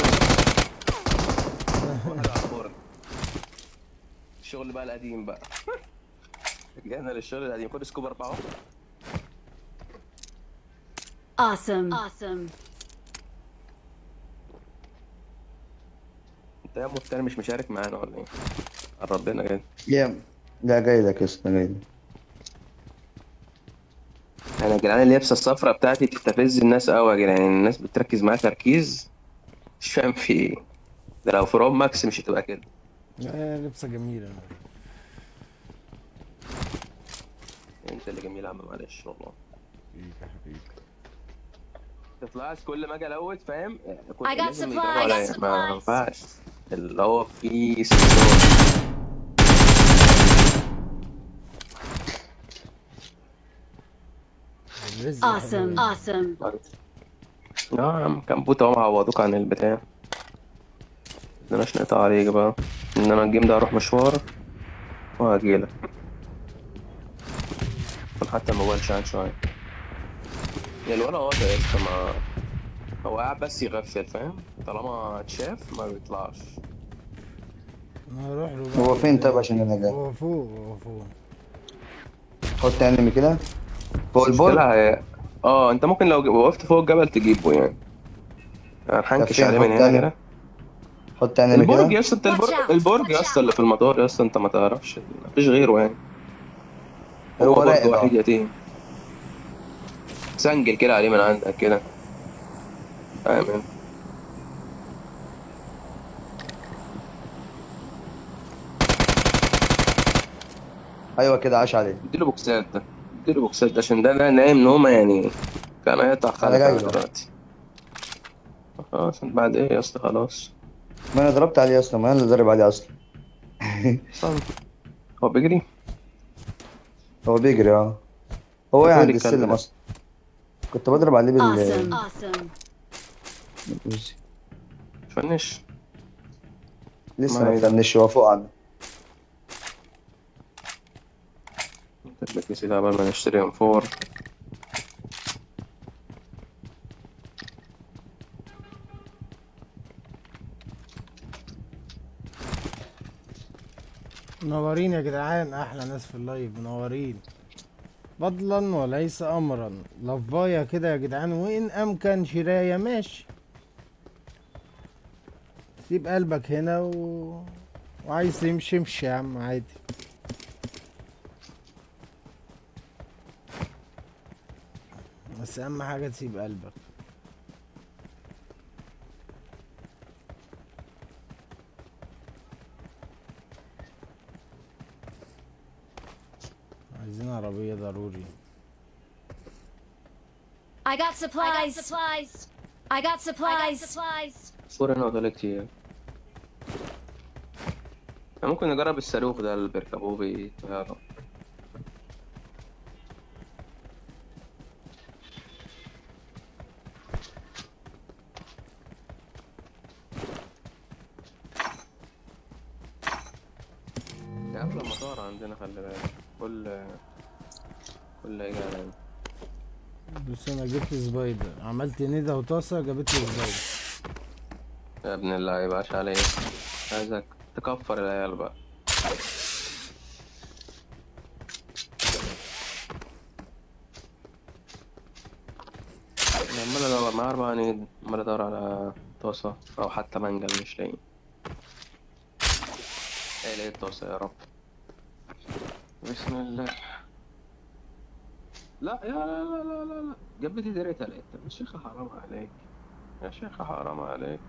واحد على الفرن. الشغل بقى القديم بقى رجعنا للشغل القديم خد سكوب اربعه Awesome. Awesome. انت يا ابو التاني مش مشارك معانا ولا ايه؟ قرب لنا كده يا لا جاي لك يا اسطى جاي لك انا يا جدعان اللبسه الصفراء بتاعتي بتستفز الناس قوي يا جدعان الناس بتركز معايا تركيز مش فاهم في ايه ده لو في روب ماكس مش هتبقى كده آه، لبسه جميله انت اللي جميل يا عم معلش والله تطلعش كل ما اجي الوت فاهم كنت I got لازم supplies. يجربوا عليا. I got ما supplies. ينفعش اللي هو في سنسور الرزق حلو Awesome. يعني. Awesome. اه يا عم كان بوت اهو معوضوك عن البتاع مقدرناش نقطع عليك بقى ان انا الجيم ده هروح مشوار وهجيلك خد حتى الموبايل شاحن شوية يا الولا واضح يا اسطى ما هو قاعد بس يغفل فاهم طالما اتشاف ما بيطلعش انا هروح له بقى هو فين طيب عشان انا جاي هو فوق هو فوق حط انمي كده فوق البول لا هي- اه انت ممكن لو وقفت فوق الجبل تجيبه يعني هنحنكش فين عليه من حط هنا انمي؟ كده حط انمي البرج كده يا اسطى انت Watch البرج out, البرج يا watch اسطى اللي في المطار يا اسطى انت ما تعرفش مفيش غيره يعني هو برج راقد وحيد اه يتيم سنجل كده عليه من عندك كده فاهم ايوه كده عاش عليه اديله بوكسات ده اديله بوكسات ده عشان ده ده نايم نومه يعني كان هيقطع خالص جاي له. دلوقتي خلاص بعد ايه يا اسطى خلاص ما انا ضربت عليه اصلا ما انا اللي ضارب عليه اصلا استنى. هو بيجري هو بيجري اه هو هو عند اللي السلم يتكلم. اصلا كنت بضرب عليه بال Awesome. Awesome. بالأوزي. فنش لسه ما ما فنش هو فوق عنه تبقى كيسي قبل ما نشتري ام 4 منورين يا جدعان احلى ناس في اللايف منورين فضلا وليس امرا لفايه كده يا جدعان وان امكن شرايه ماشي سيب قلبك هنا و... وعايز تمشي امشي يا عم عادي بس اهم حاجه تسيب قلبك عايزين عربيه ضروري I got supplies. I got supplies. I got supplies. فور هنا وطلع كتير احنا ممكن نجرب الصاروخ ده اللي بيركبوه بالطيارة ده قبل المطار عندنا خلي بالك كل كل ايه علينا بص انا جبت سبايدر عملت ندى وطاسه جابت لي سبايدر يا ابن اللعيبة عاش عليك عايزك تكفر العيال بقى أنا عمال ادور معاه اربع نيد عمال ادور على طاسة او حتى منجل مش لاقي ايه لقيت طاسة يا رب بسم الله لا يا لا لا لا لا لا جبتي دريتها لقيتها يا شيخة حرام عليك يا شيخة حرام عليك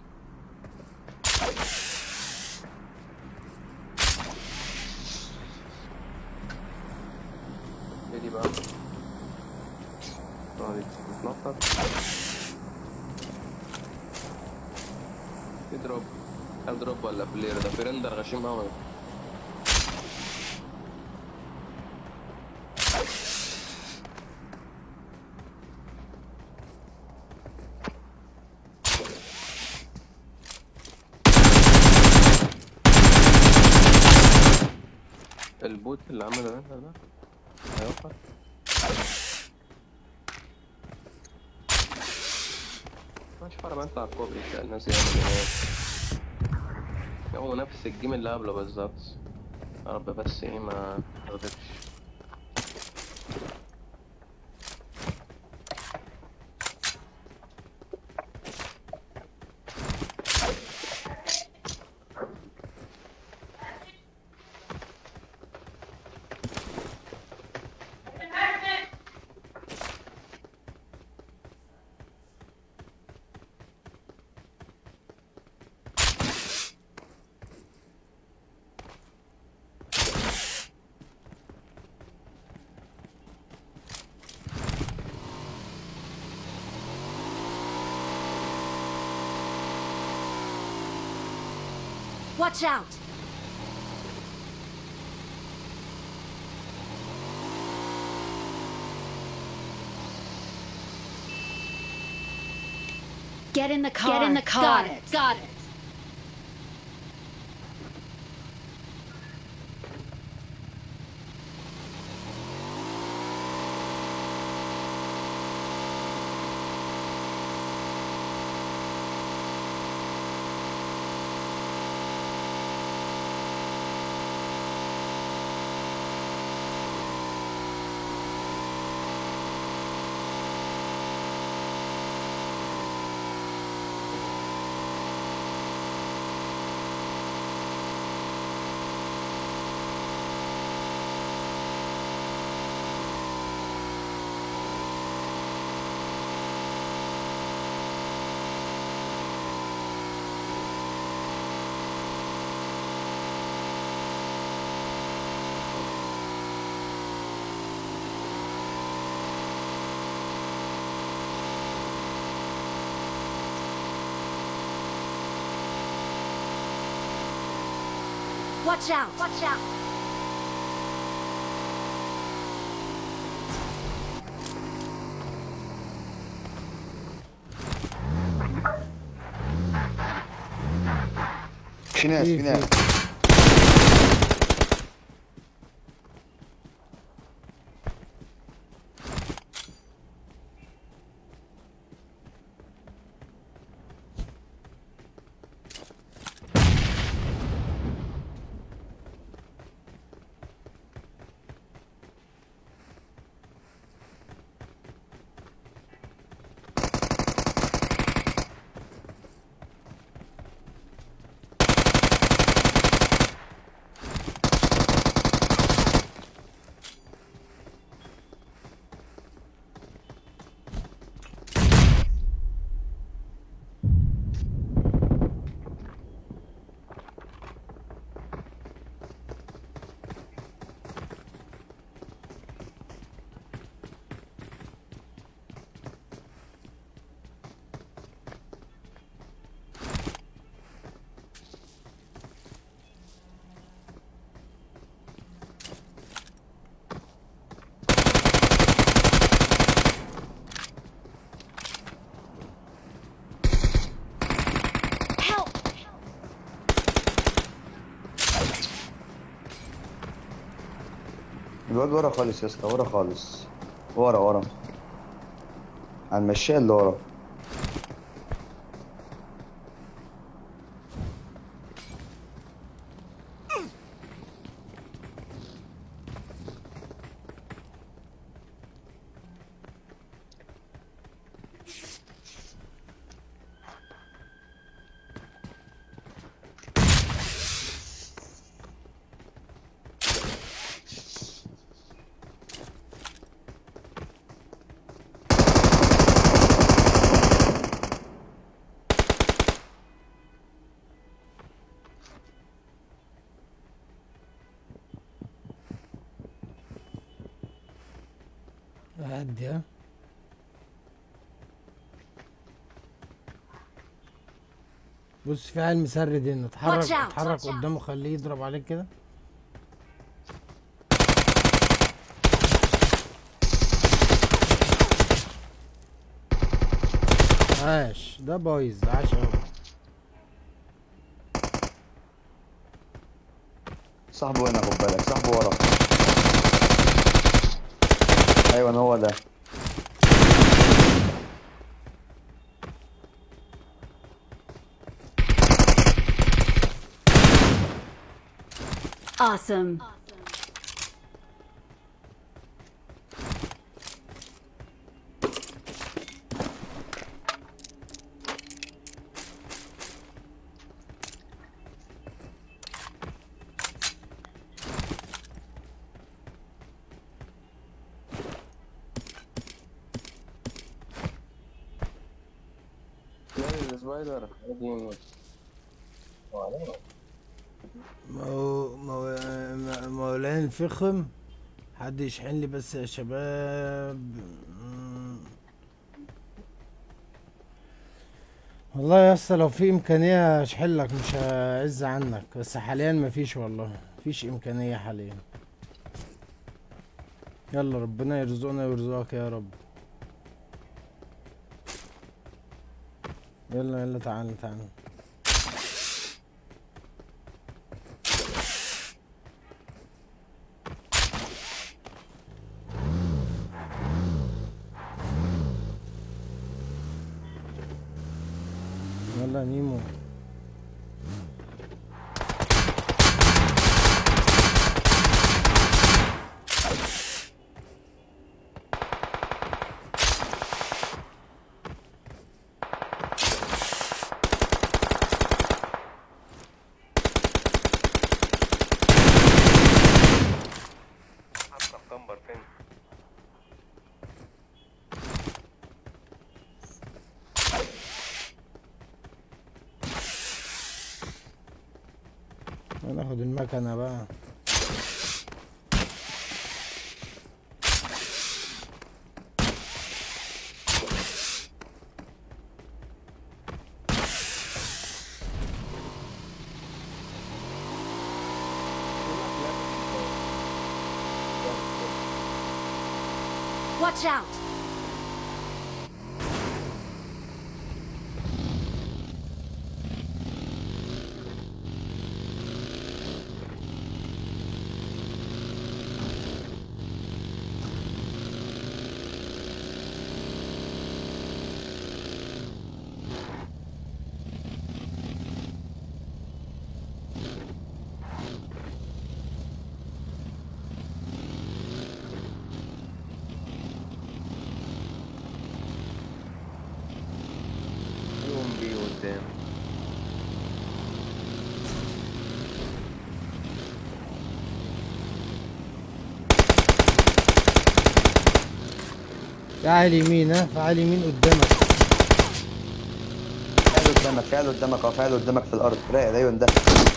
ايه دي بقى اه دي بتتنطط اضرب اضرب ولا فلير ده فرندر غشيم اوي البوت اللي عمله ده ده هيوقف مش فارق ما يطلع الكوبري بتاع الناس يعمل هناك هو نفس الجيم اللي قبله بالظبط يا رب بس ايه ما تغلطش Watch out! Get in the car. Get in the car. Got it. Got it. Watch out. Watch out. في ناس في- في ناس Help! الواد ورا خالص يا اسطى ورا خالص ورا ورا على المشاية اللي ورا هدي ها بص في عيل مسرد هنا اتحرك Watch out, اتحرك watch out. قدامه خليه يضرب عليك كده عاش ده بايظ ده عاش قوي صاحبه هنا خد بالك صاحبه ورا ايوه هو ده Awesome. السبايدر مو مو مولانا فخم حد يشحن لي بس يا شباب مم. والله يا اسطى لو في امكانيه اشحلك مش هعز عنك بس حاليا مفيش والله مفيش امكانيه حاليا يلا ربنا يرزقنا ويرزقك يا رب يلا يلا تعال تعال يلا نيمو هناخد المكنة بقى Watch out! يوم بيه قدام تعال يمين ها تعال يمين قدامك فعل قدامك فعل قدامك اه فعل قدامك في الارض راقد ايوه ده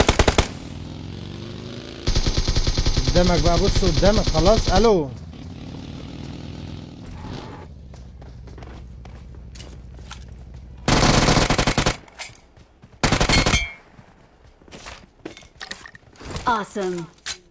قدامك بقى بص قدامك خلاص الو Awesome.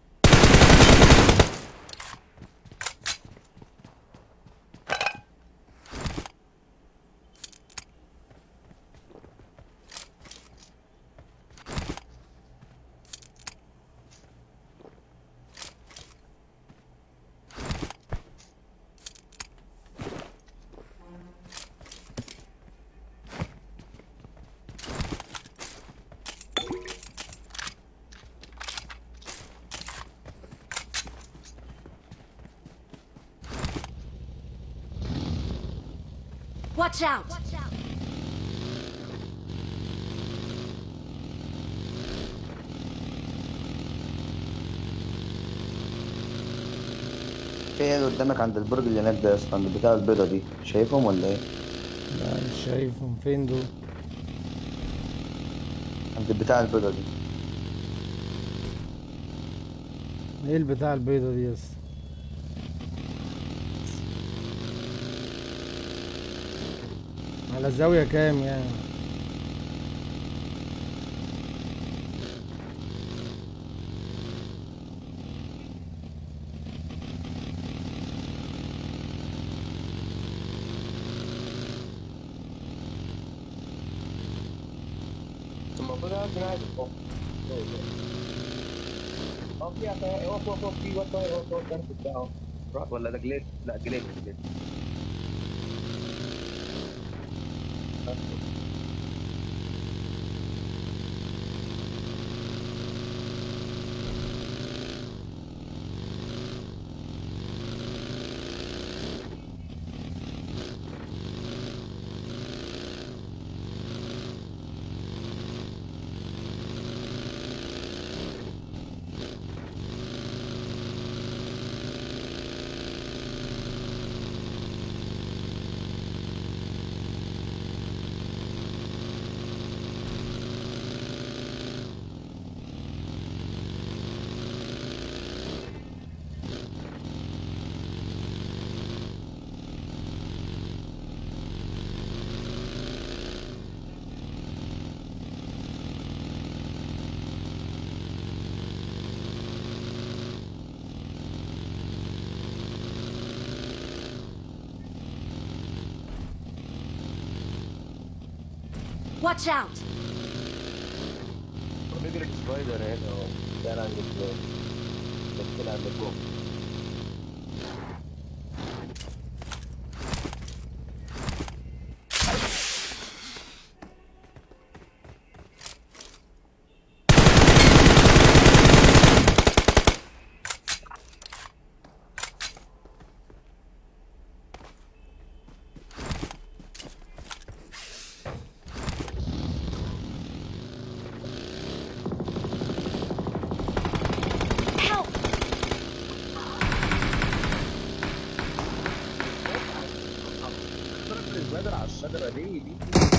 Watch out! في عيال قدامك عند البرج اللي هناك ده يا اسطى عند بتاع البيضه دي شايفهم ولا ايه؟ لا مش شايفهم فين دول عند بتاع البيضه دي ايه البتاع البيضة دي يا اسطى على زاوية كام يعني المفروض اقعد من عادي فوق اه في عطايا هو فوق فوق في وطايا هو فوق الكارت بتاعه راح ولا ده جليد لا جليد جليد Watch out! بيجري سبايدر هنا اهو ده عند الجو بس عند الجو Help! السبايدر على الشجرة دي دي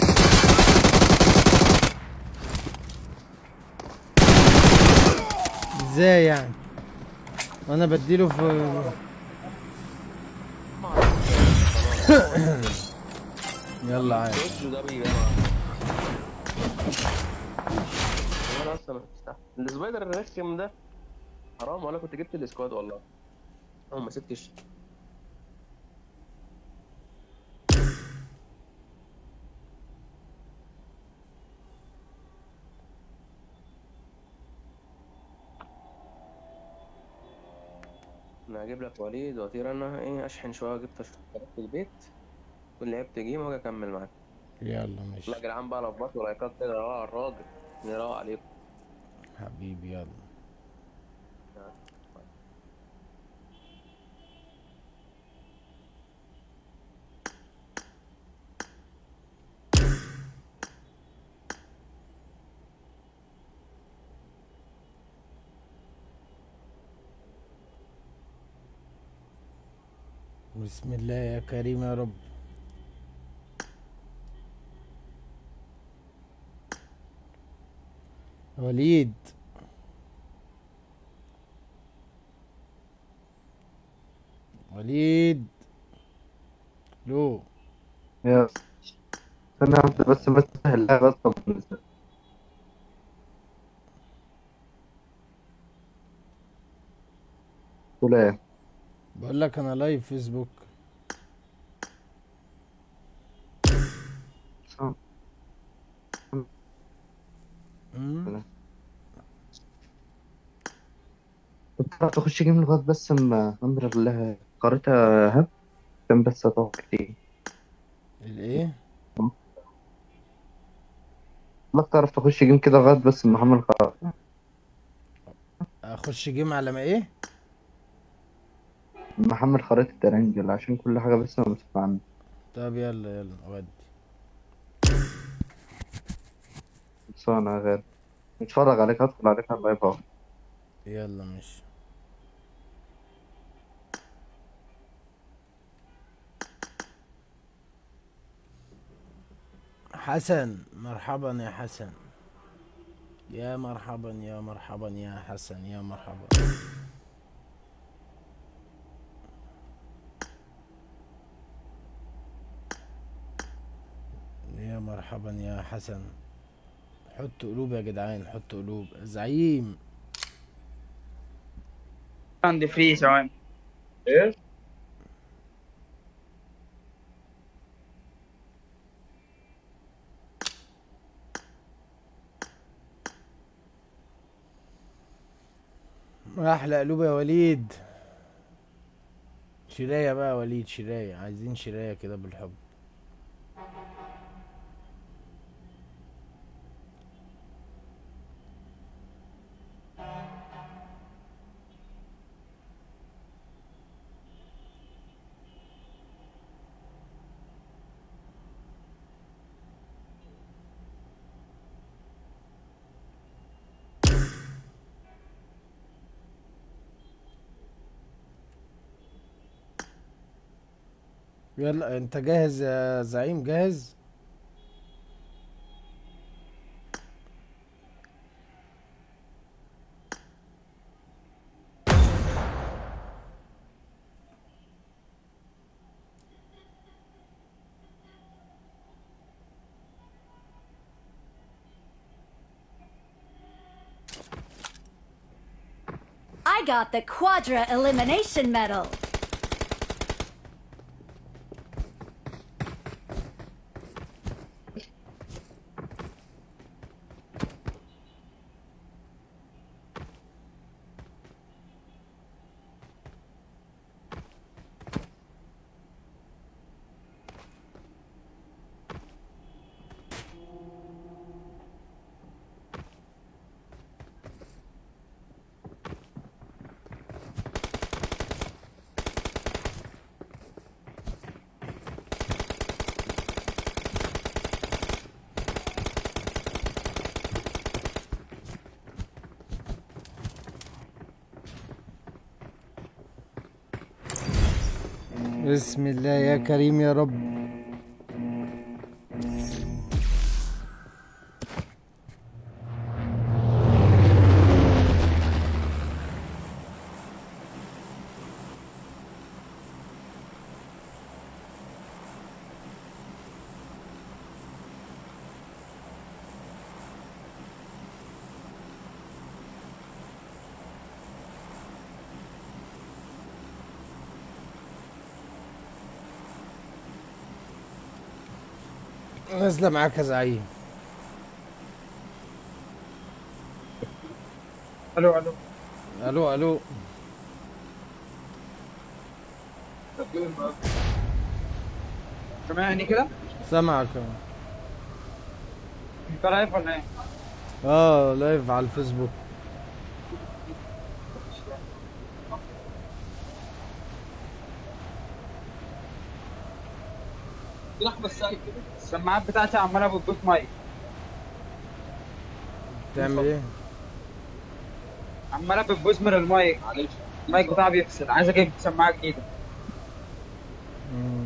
ازاي يعني وانا بديله في يلا عادي وشه ده بيجي انا اصلا مش مستحمل السبايدر الرخم ده حرام ولا كنت جبت السكواد والله او ما سبتش انا هجيب لك وليد واطير انا ايه اشحن شويه جبت اشحن في البيت كل لعبت جيم واجي اكمل معاك يلا ماشي لا يا جدعان بقى لبطوا لايكات كده روق على الراجل نروق عليكم حبيبي يلا بسم الله يا كريم يا رب وليد وليد لو يا استنى واحدة بس بس اللعبة بس طب تقول ايه؟ بقول لك انا لايف فيسبوك مم. كنت بعرف اخش جيم لغاية بس اما امر الله قريتها هب كان بس اتوقع كتير الايه ما تعرف تخش جيم كده لغاية بس اما محمد قرأ اخش جيم على ما ايه محمد خريطة الترنجل عشان كل حاجة بس ما بسمع عنها طب يلا يلا اودي خلصانة يا غالي نتفرج عليك هدخل عليك على اللايف اهو يلا ماشي حسن مرحبا يا حسن يا مرحبا يا مرحبا يا حسن يا مرحبا يا مرحبا يا حسن حط قلوب يا جدعان حط قلوب زعيم عندي فري ثواني ايه احلى قلوب يا وليد شراية بقى يا وليد شراية عايزين شراية كده بالحب يلا انت جاهز يا زعيم جاهز I got the Quadra Elimination Medal. بسم الله يا كريم يا رب نازله معاك يا زعيم الو الو الو الو سامعني كده؟ سامعك انت لايف ولا ايه؟ اه لايف على الفيسبوك السماعات بتاعتي عماله بتبوظ مايك تعمل ايه عماله بتبوظ من المايك المايك بتاعي بيفصل عايز اجيب سماعه جديده مم.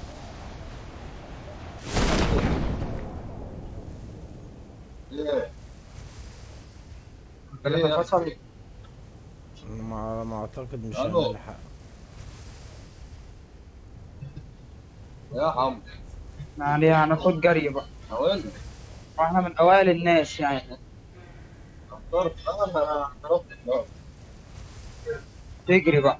اللي فصل ما ما اعتقد مش هنلحق يعني هناخد جري بقى واحنا من اوائل الناس يعني تجري بقى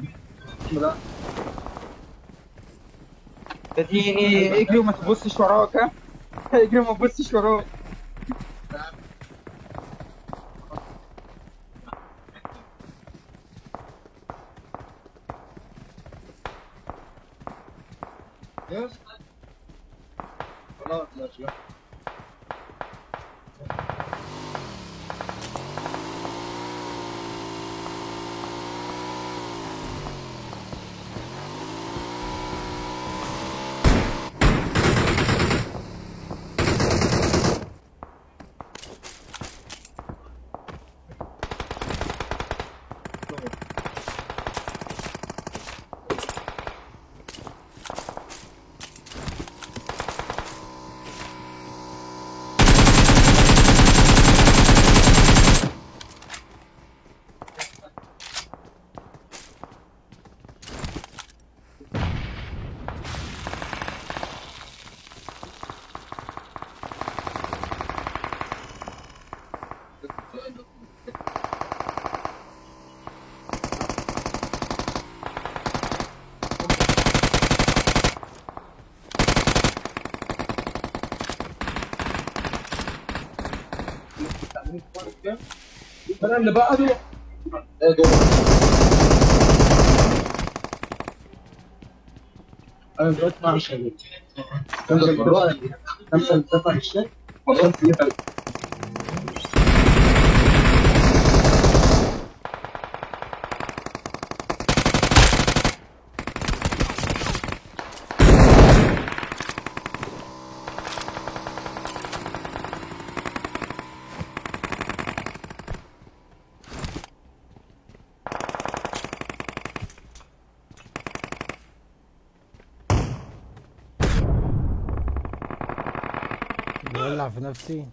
اديني اجري وما تبصش وراك ها اجري وما تبصش وراك بولع في نفسي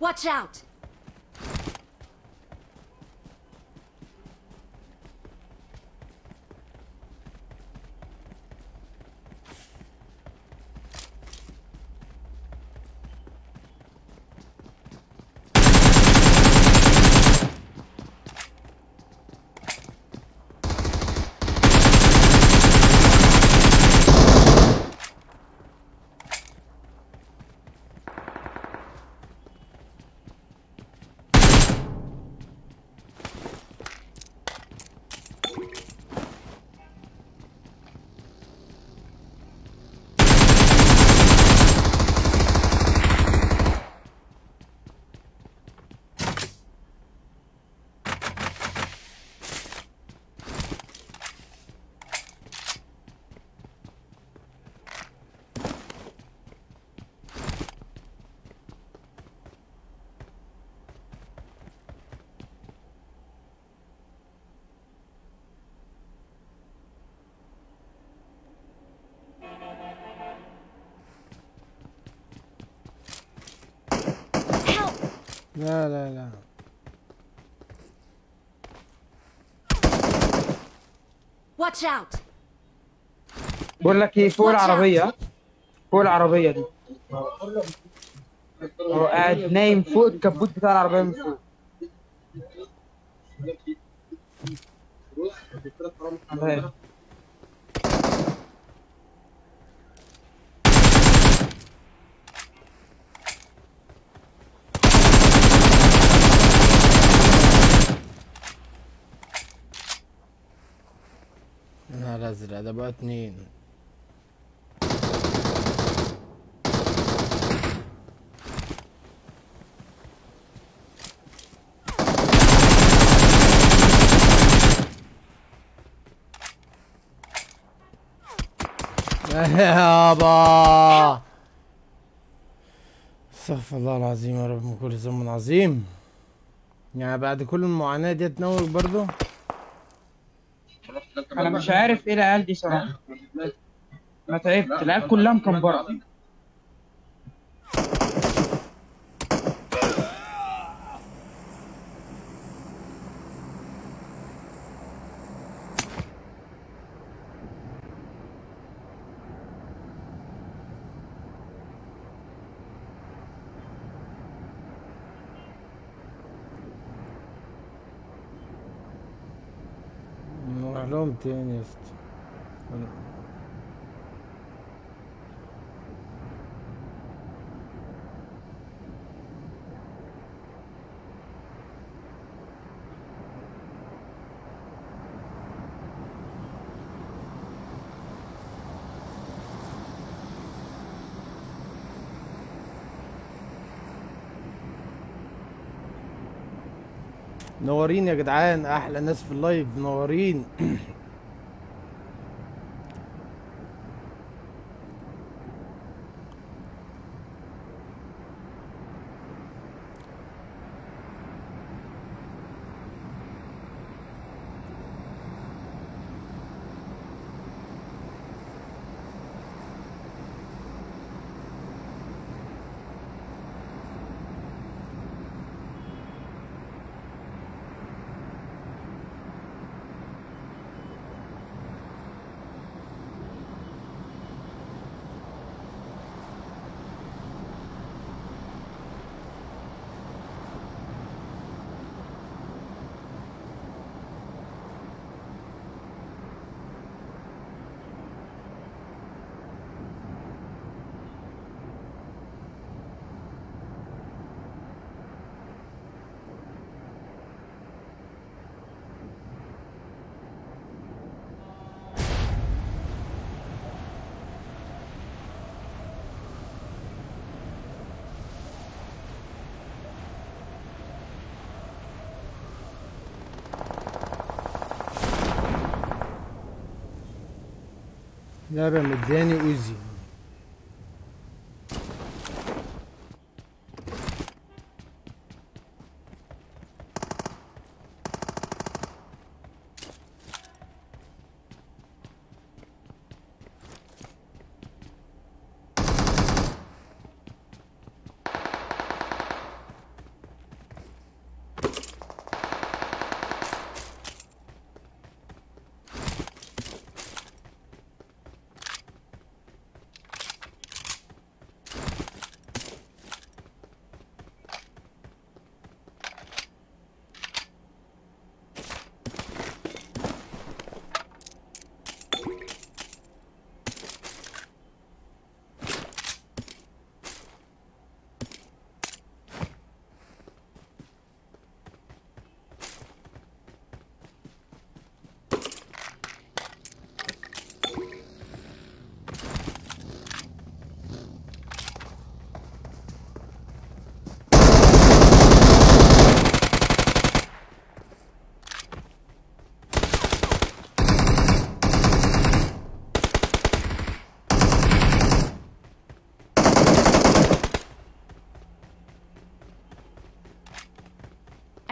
Watch out! Help! لا لا لا Watch out! بقول لك ايه فوق Watch out. العربيه فوق العربيه دي هو قاعد نايم فوق الكبوت بتاع العربيه من فوق الله. يا نهار ازرق ده بقى اتنين يابا استغفر الله العظيم يا رب من كل ذنب عظيم يعني بعد كل المعاناة دي تنوج برضو انا مش عارف ايه العيال دي صراحه انا تعبت العيال كلها مكمبره نروح لهم تاني يا اسطى منورين يا جدعان احلى ناس في اللايف منورين لعبة مداني اوزي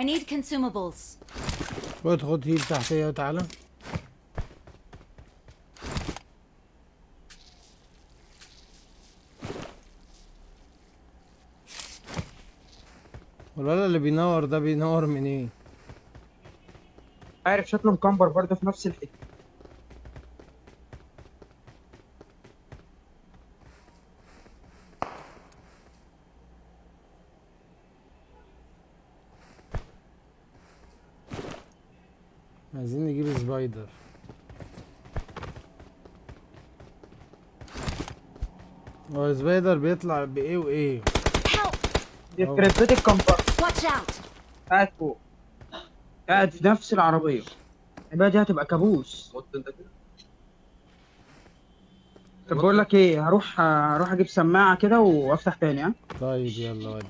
I need consumables. خد خد هيل تحتيه وتعالى الولد اللي بينور ده بينور منين؟ عارف شكله مكمبر برضه في نفس الحته عايزين نجيب سبايدر هو سبايدر بيطلع بايه وايه؟ Help! يخرب بيت الكمبر Watch out! قاعد فوق قاعد في نفس العربيه الباقي دي هتبقى كابوس طب بقول لك ايه هروح هروح اجيب سماعه كده وافتح تاني ها طيب يلا ودي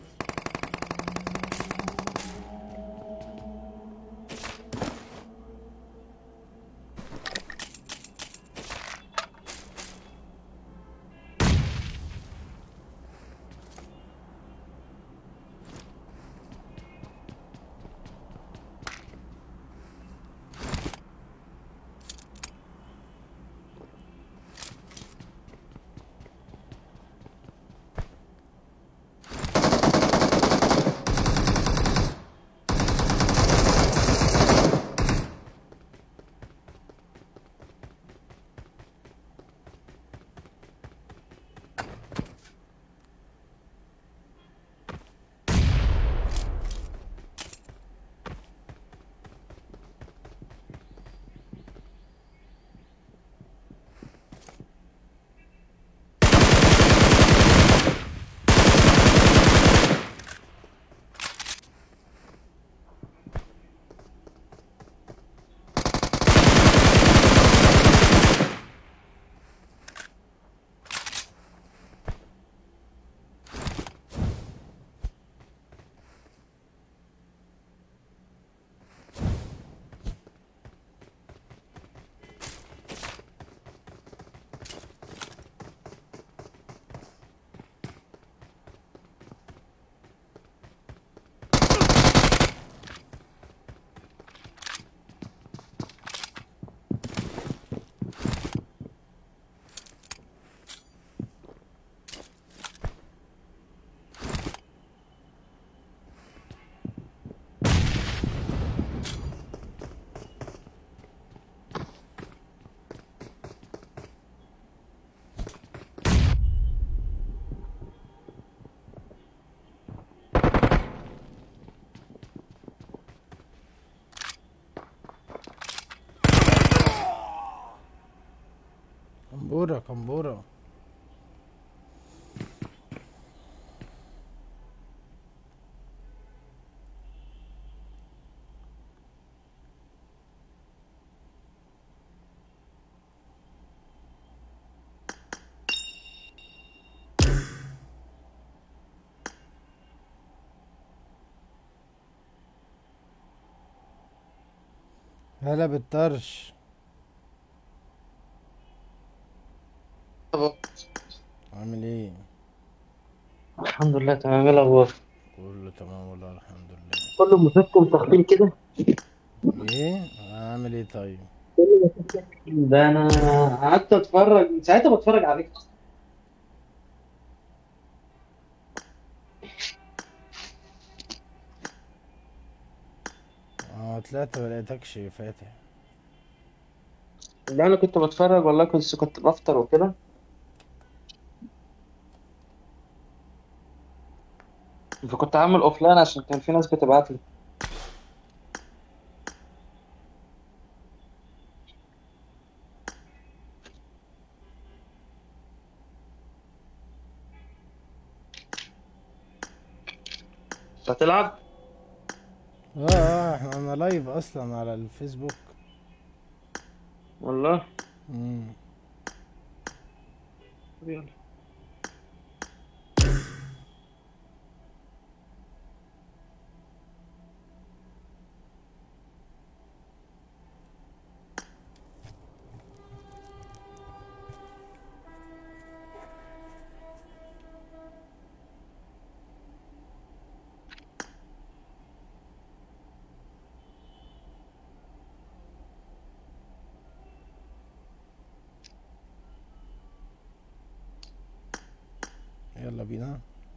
كمبورة كمبورة هلا بالطرش عامل ايه الحمد لله تمام ايه الاخبار كله تمام والله الحمد لله كله مسككم تخفيل كده ايه عامل ايه طيب ده انا قعدت اتفرج من ساعتها بتفرج عليك اصلا اه طلعت ما لقيتكش فاتح ده انا كنت بتفرج والله كنت كنت بفطر وكده فكنت عامل اوفلاين عشان كان في ناس بتبعت لي هتلعب؟ اه اه احنا انا لايف اصلا على الفيسبوك والله امم طب يلا يلا بينا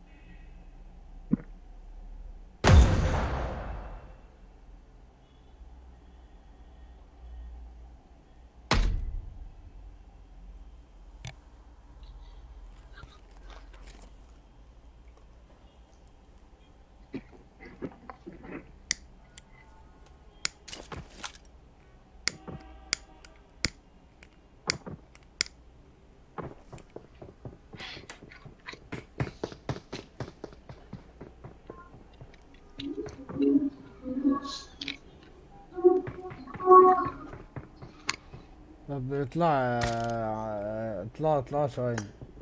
طب اطلع آه، اطلع اطلع ثواني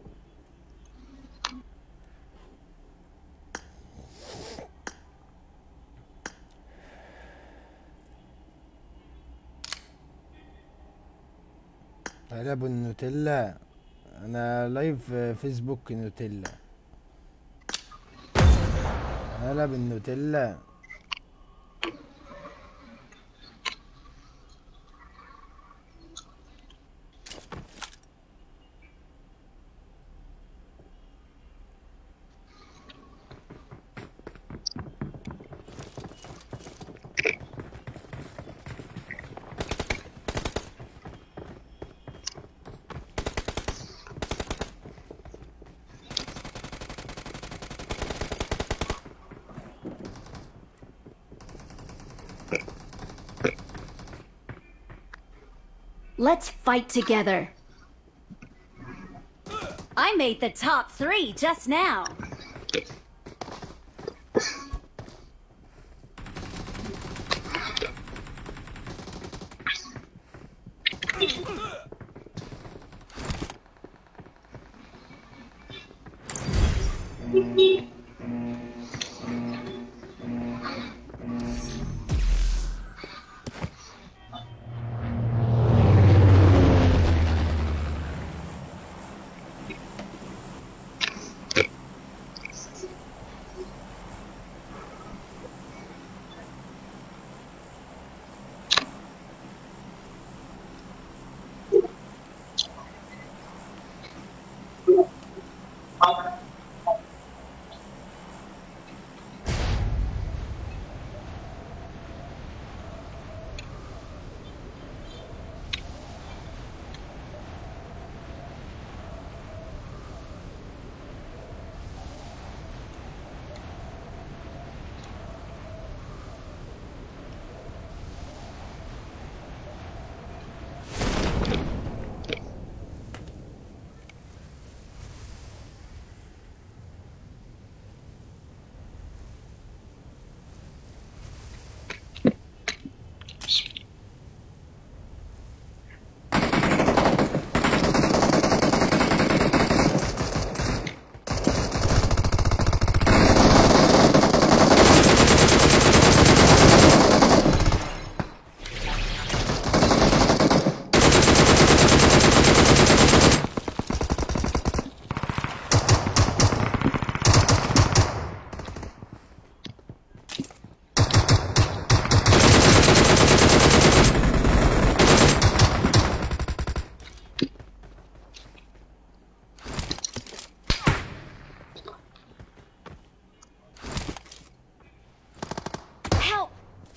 علب النوتيلا انا لايف فيسبوك نوتيلا علب النوتيلا Let's fight together. I made the top three just now. Help!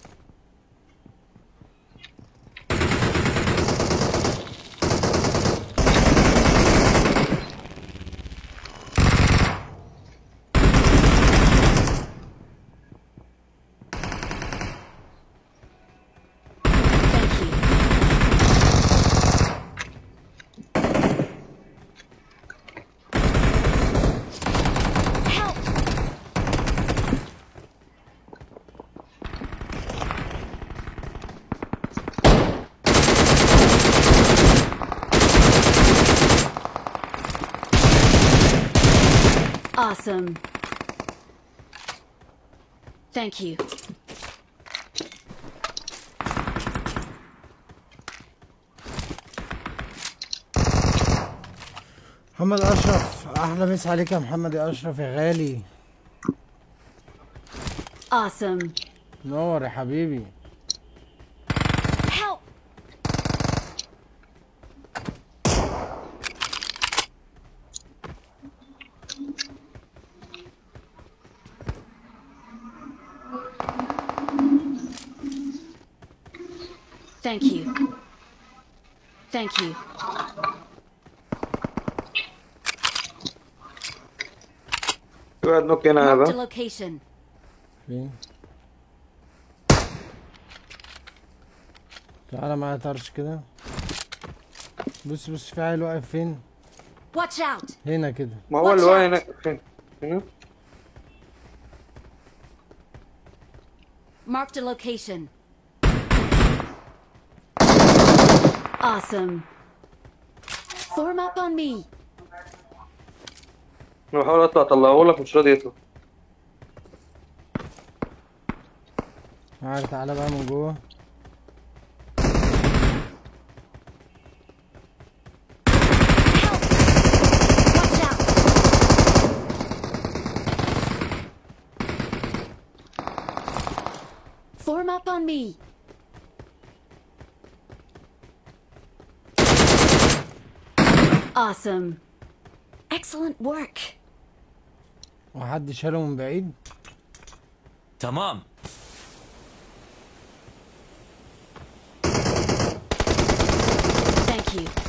Thank you. Help! Awesome. Thank you. محمد اشرف احلى مسا عليك يا محمد يا اشرف يا غالي Awesome. نور يا حبيبي Help! Thank you. Thank you. في واحد نوك هنا Marked a هذا location. فين تعالى معايا طرش كده بص بص في عيل واقف فين Watch out! هنا كده ما هو اللي Watch واقع out. هناك فين هنا Marked a location. Awesome. Form up on me. انا بحاول اطلع اطلعه لك مش راضي يطلع تعالى تعالى بقى من جوه Watch out! Form up on me. Awesome. Excellent work. وحد شاله من بعيد تمام Thank you.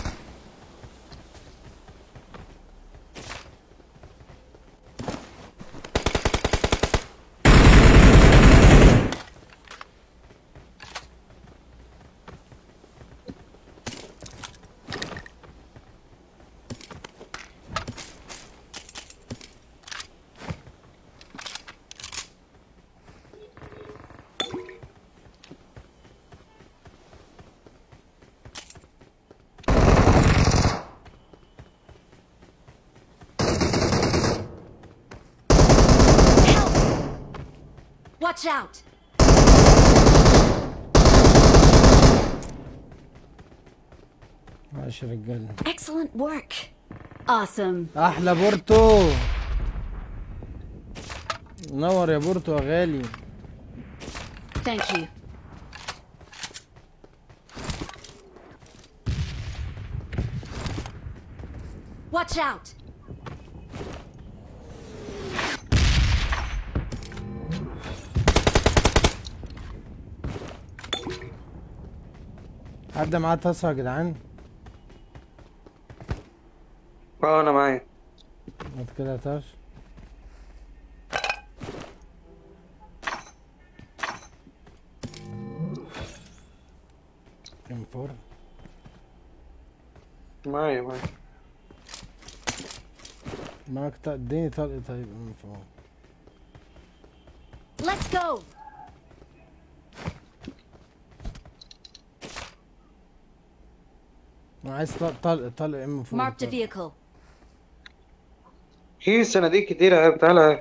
Help! Watch out! ماشي يا رجاله Excellent work. Awesome. احلى بورتو نور يا بورتو يا غالي Thank you. Watch out! حد معاه طاسه يا جدعان اه انا معايا هات كده طاش ام فور معايا معايا معاك طق اديني طلق طيب ام فور Let's go! انا عايز طلق طلق طلق ام فور Marked a vehicle. في صناديق كتيرة يا تعالى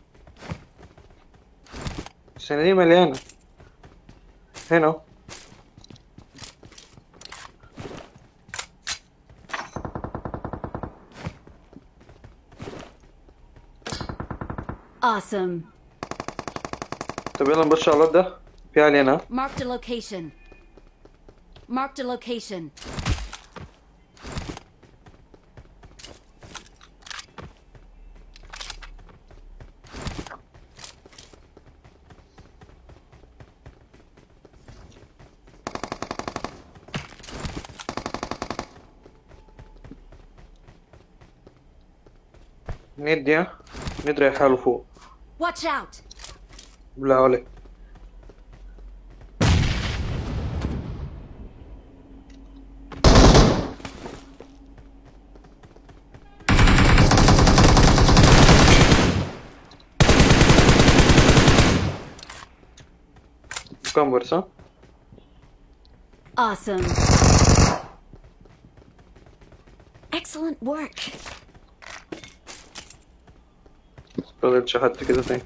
الصناديق مليانة هنا اهو. Awesome. طب يلا نبص على الواد ده في علي هنا Marked a location. Marked a location. ندي ها ندري حاله فوق Watch out! بالله عليك كامبر صح؟ Awesome. Excellent work. فضلت شحت كده تاني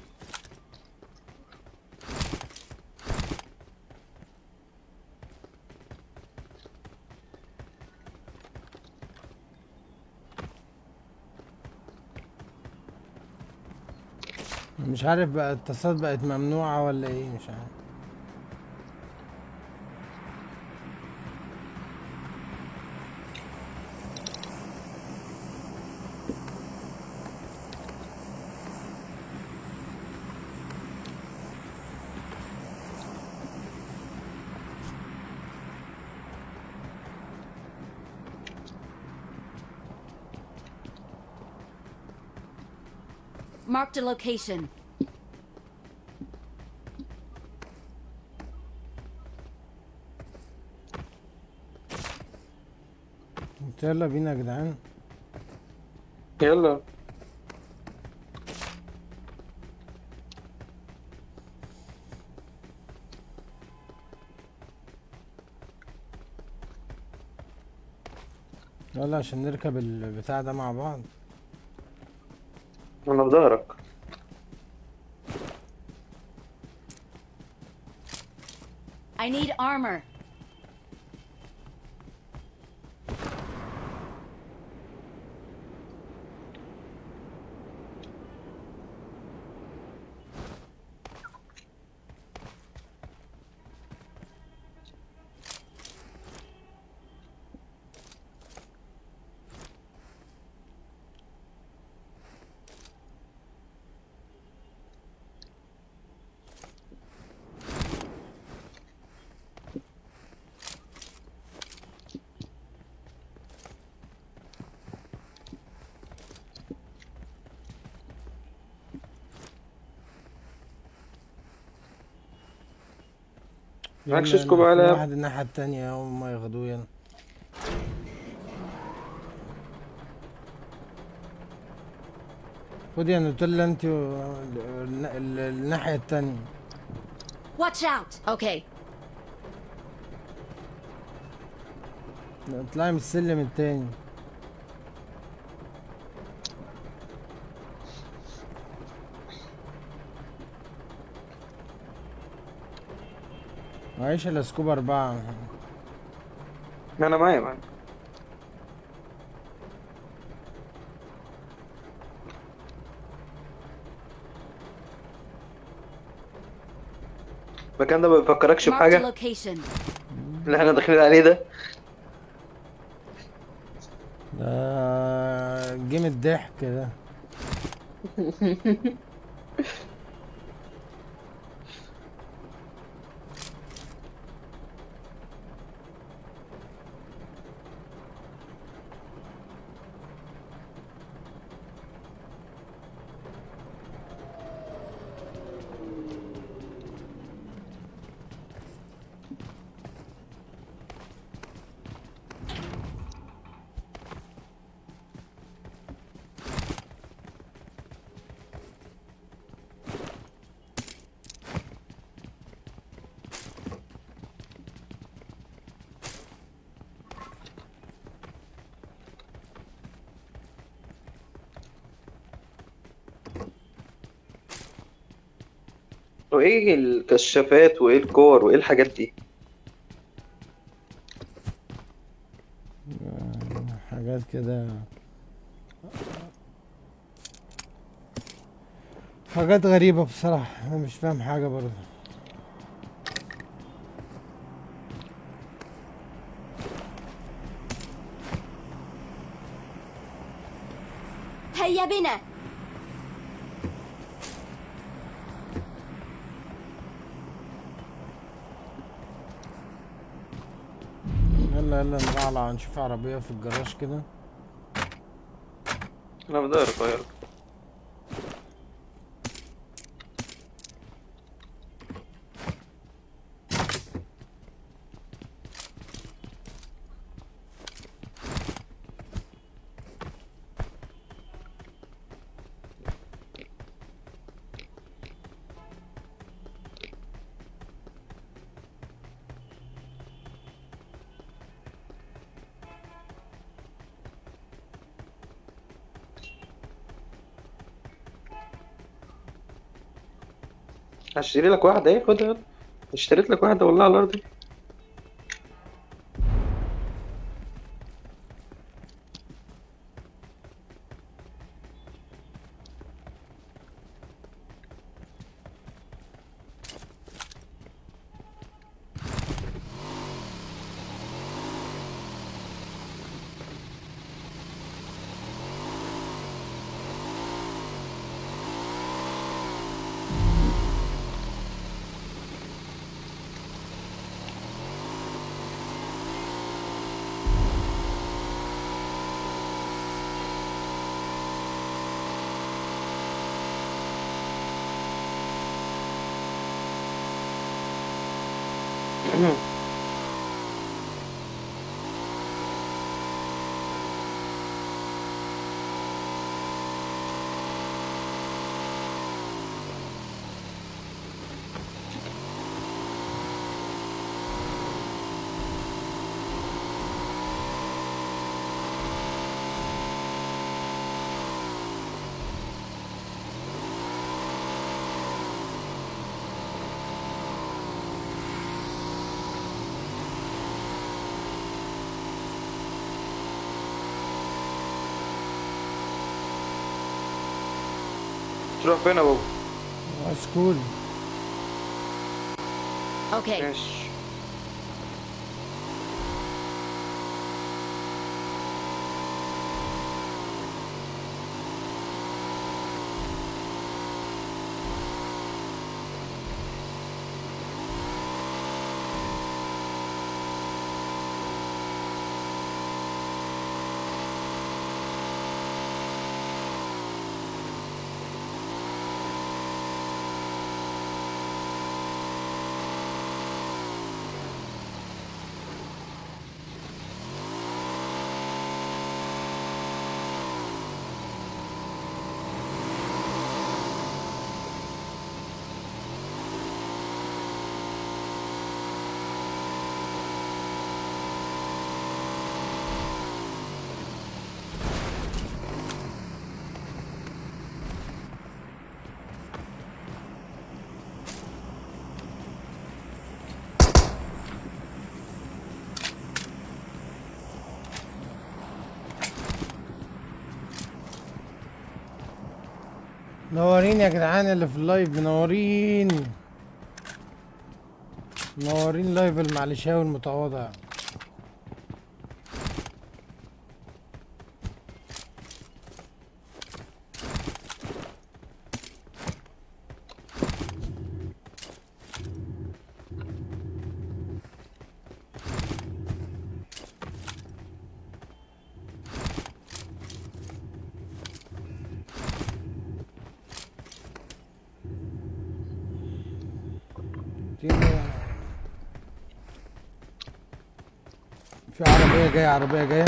مش عارف بقى التصات بقت ممنوعة ولا ايه مش عارف Marked a location. يلا بينا يا جدعان يلا يلا عشان نركب البتاع ده مع بعض انا في ظهرك I need armor. معكش يلا، سكوب يلا، على- كل واحد الناحية التانية أول ما ياخدوه يلا خد يا نوتيلا انت و... ال- ال- الناحية التانية Watch out. Okay. اطلعي من السلم التاني معيش الا سكوب أربعة انا معايا معايا المكان ده ما بيفكركش Marked a بحاجة location. اللي احنا داخلين عليه ده ده جيم الضحك ده وايه الكشافات وايه الكور وايه الحاجات دي حاجات كده حاجات غريبة بصراحة أنا مش فاهم حاجة برضه هيا بنا. يلا يلا نطلع نشوف عربية في الجراج كده انا في ظهرك أهو، يلا هشتري لك واحدة ايه خدها يلا اشتريت لك واحدة والله على الأرض تروح فين يا بابا سكول Okay. ماشي منورين يا جدعان اللي في اللايف منورين منورين لايف المعلشاوي المتواضع في عربية جاية عربية جاية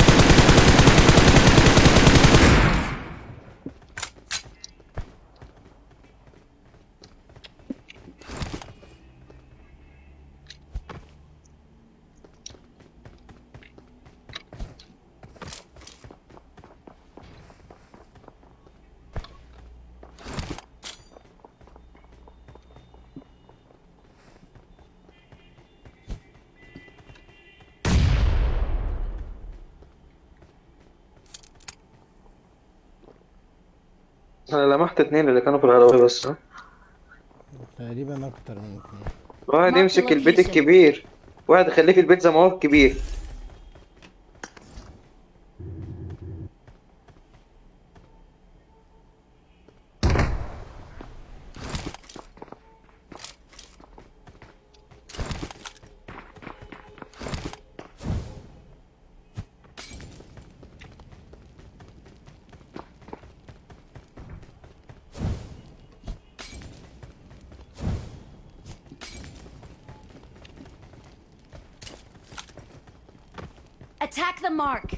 انا لمحت اتنين اللي كانوا في العربية بس ها تقريبا أكتر من اتنين واحد Mark the يمسك البيت location. الكبير واحد يخليه في البيت زي ما هو الكبير Attack the mark.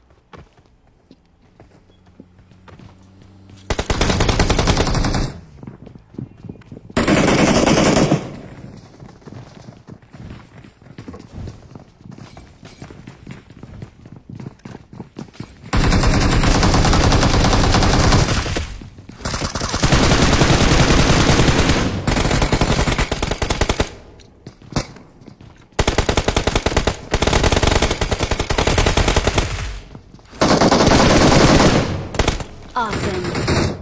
Awesome.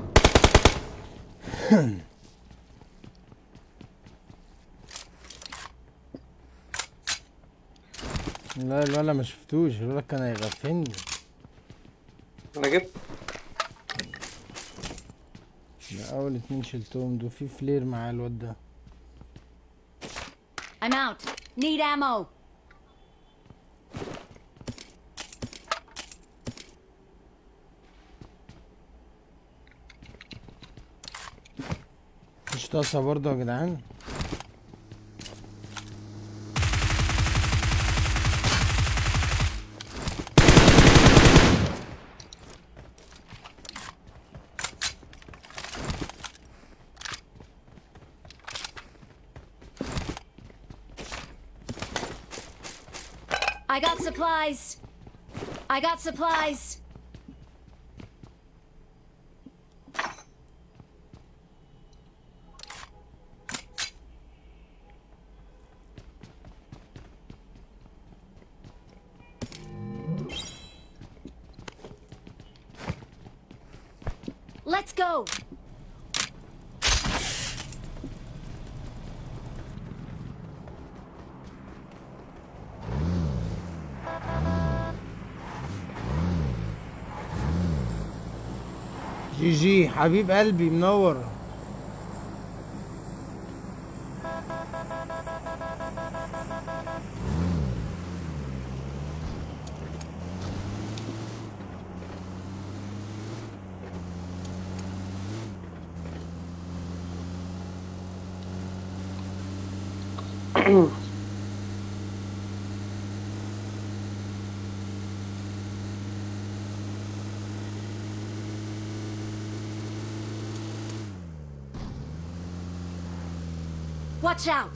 لا الولا ما شفتوش الولا كان هيغفلني انا جبت ده أول اتنين شلتهم دول في فلير معاه الواد ده I'm out. Need ammo. مش طاسة برضه يا جدعان I got supplies. I got supplies. Let's go. جي جي حبيب قلبي منور Watch out.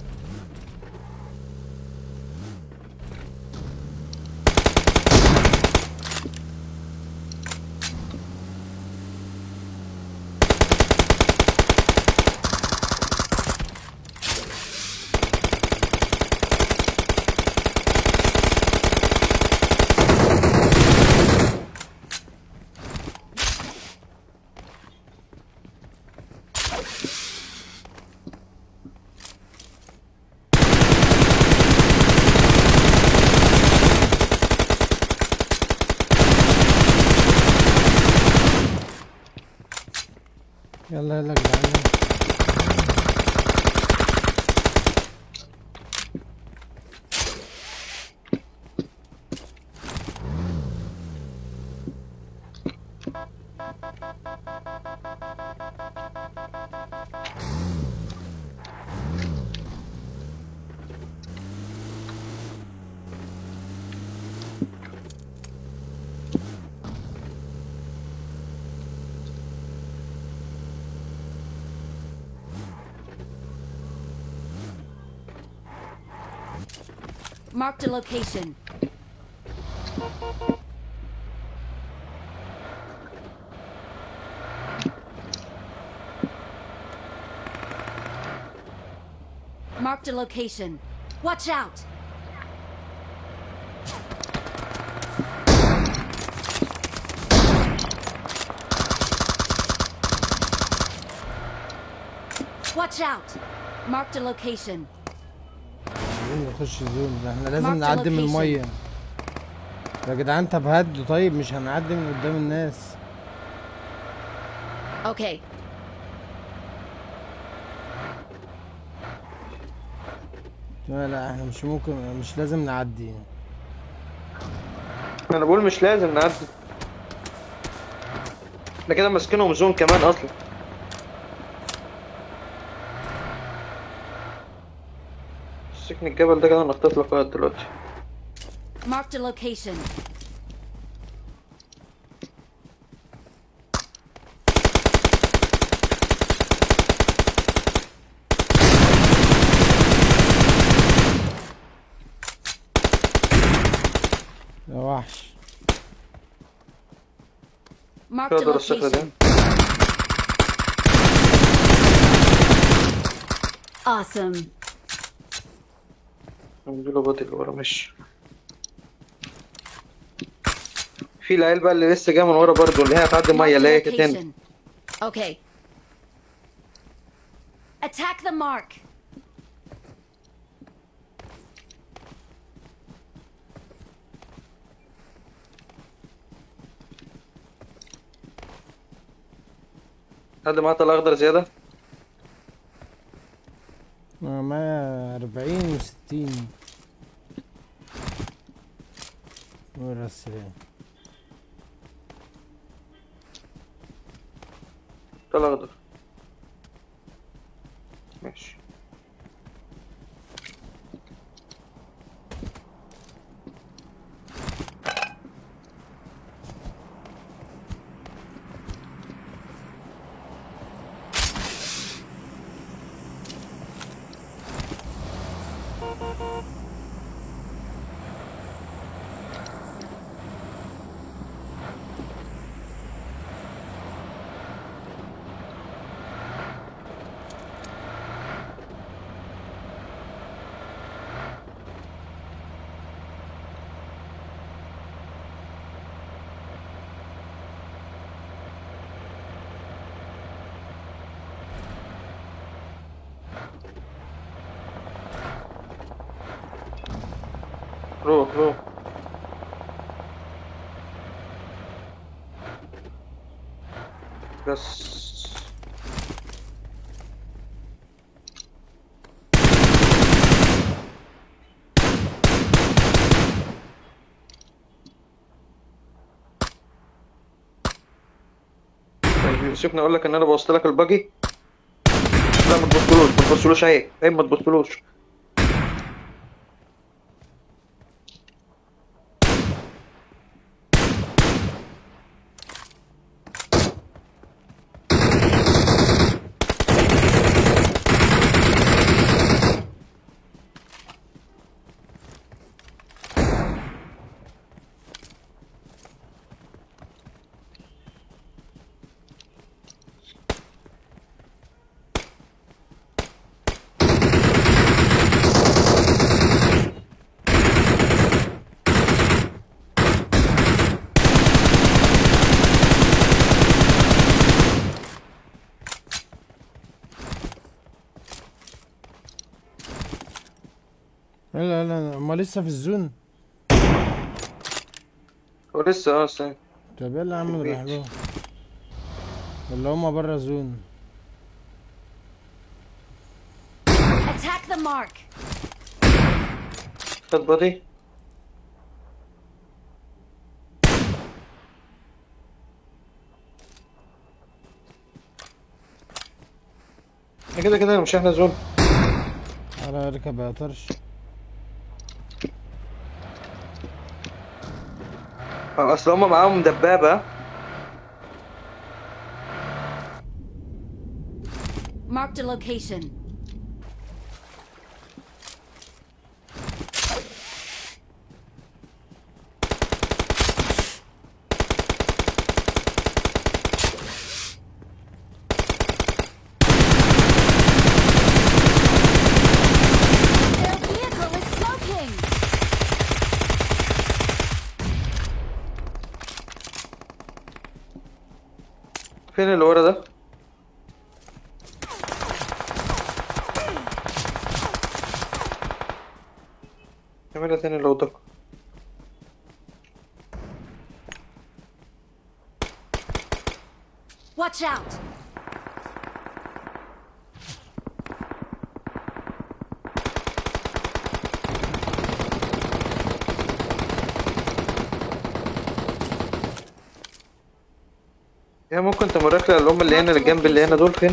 يلا يلا يا جدعان Marked a location. Marked a location. Watch out. Watch out. Marked a location. عايزين نخش زون ده احنا لازم Mark the نعدي من location. الميه يا جدعان طب هدوا طيب مش هنعدي من قدام الناس Okay. لا لا احنا مش ممكن مش لازم نعدي انا بقول مش لازم نعدي احنا كده ماسكينهم زون كمان اصلا سكن الجبل ده كده نخطط لك وقت دلوقتي Marked a location. يا وحش Marked a اقدر الصخرة location. دي Awesome. له بطل اللي ورا مش في العيال بقى اللي لسه جايه من ورا برضه اللي هي هتعدي Marked ميه a اللي هي كانت هنا location. Okay. Attack the mark. حد معاه طلع اخضر زياده أنا معايا أربعين وستين ورا السلام طلع اخضر ماشي روح روح بس طيب يوسفني اقول لك ان انا بوظت لك الباجي لا ما تبصلوش ما تبصلوش عيب عيب ما تبصلوش لا لا لا هما لسه في الزون هو لسه اه استنى طب يلا يا عم نروح لهم ولا هما بره زون Attack the mark. خد بادي إحنا كده كده مش احنا زون على اركب يا طرش آه، اصل هما معاهم دبابة Marked a location. Their vehicle is smoking. فين اللي ورا ده اعملها تاني لو دق Watch out. يا ممكن تمرك لي اللي هم اللي هنا اللي جنب اللي هنا دول فين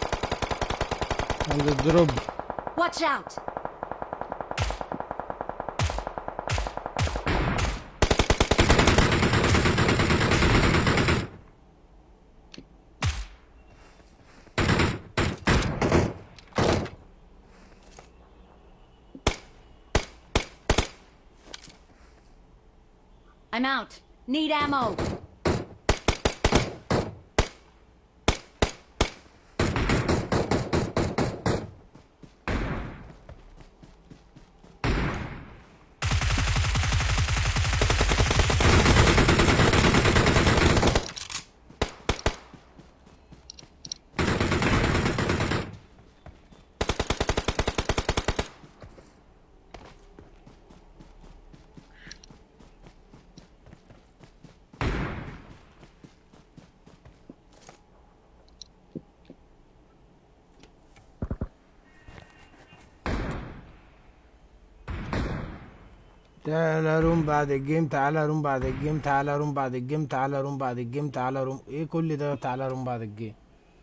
عند الدروب Watch out. I'm out. Need ammo. تعالى روم بعد الجيم تعالى روم بعد الجيم تعالى روم بعد الجيم تعالى روم بعد الجيم تعالى روم ايه كل ده تعالى روم بعد الجيم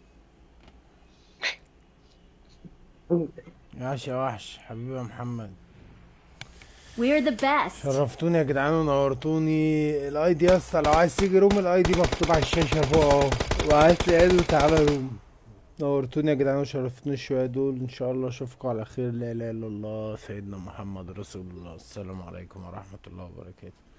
ياش يا وحش حبيبي يا محمد We're the best. شرفتوني يا جدعان ونورتوني الاي دي يا اسطى لو عايز تيجي روم الاي دي مكتوب على الشاشه فوق اهو وهات لي اد وتعالى روم نورتوني يا جدعان وشرفتوني شويه دول ان شاء الله اشوفكم على خير لا اله الا الله سيدنا محمد رسول الله السلام عليكم ورحمه الله وبركاته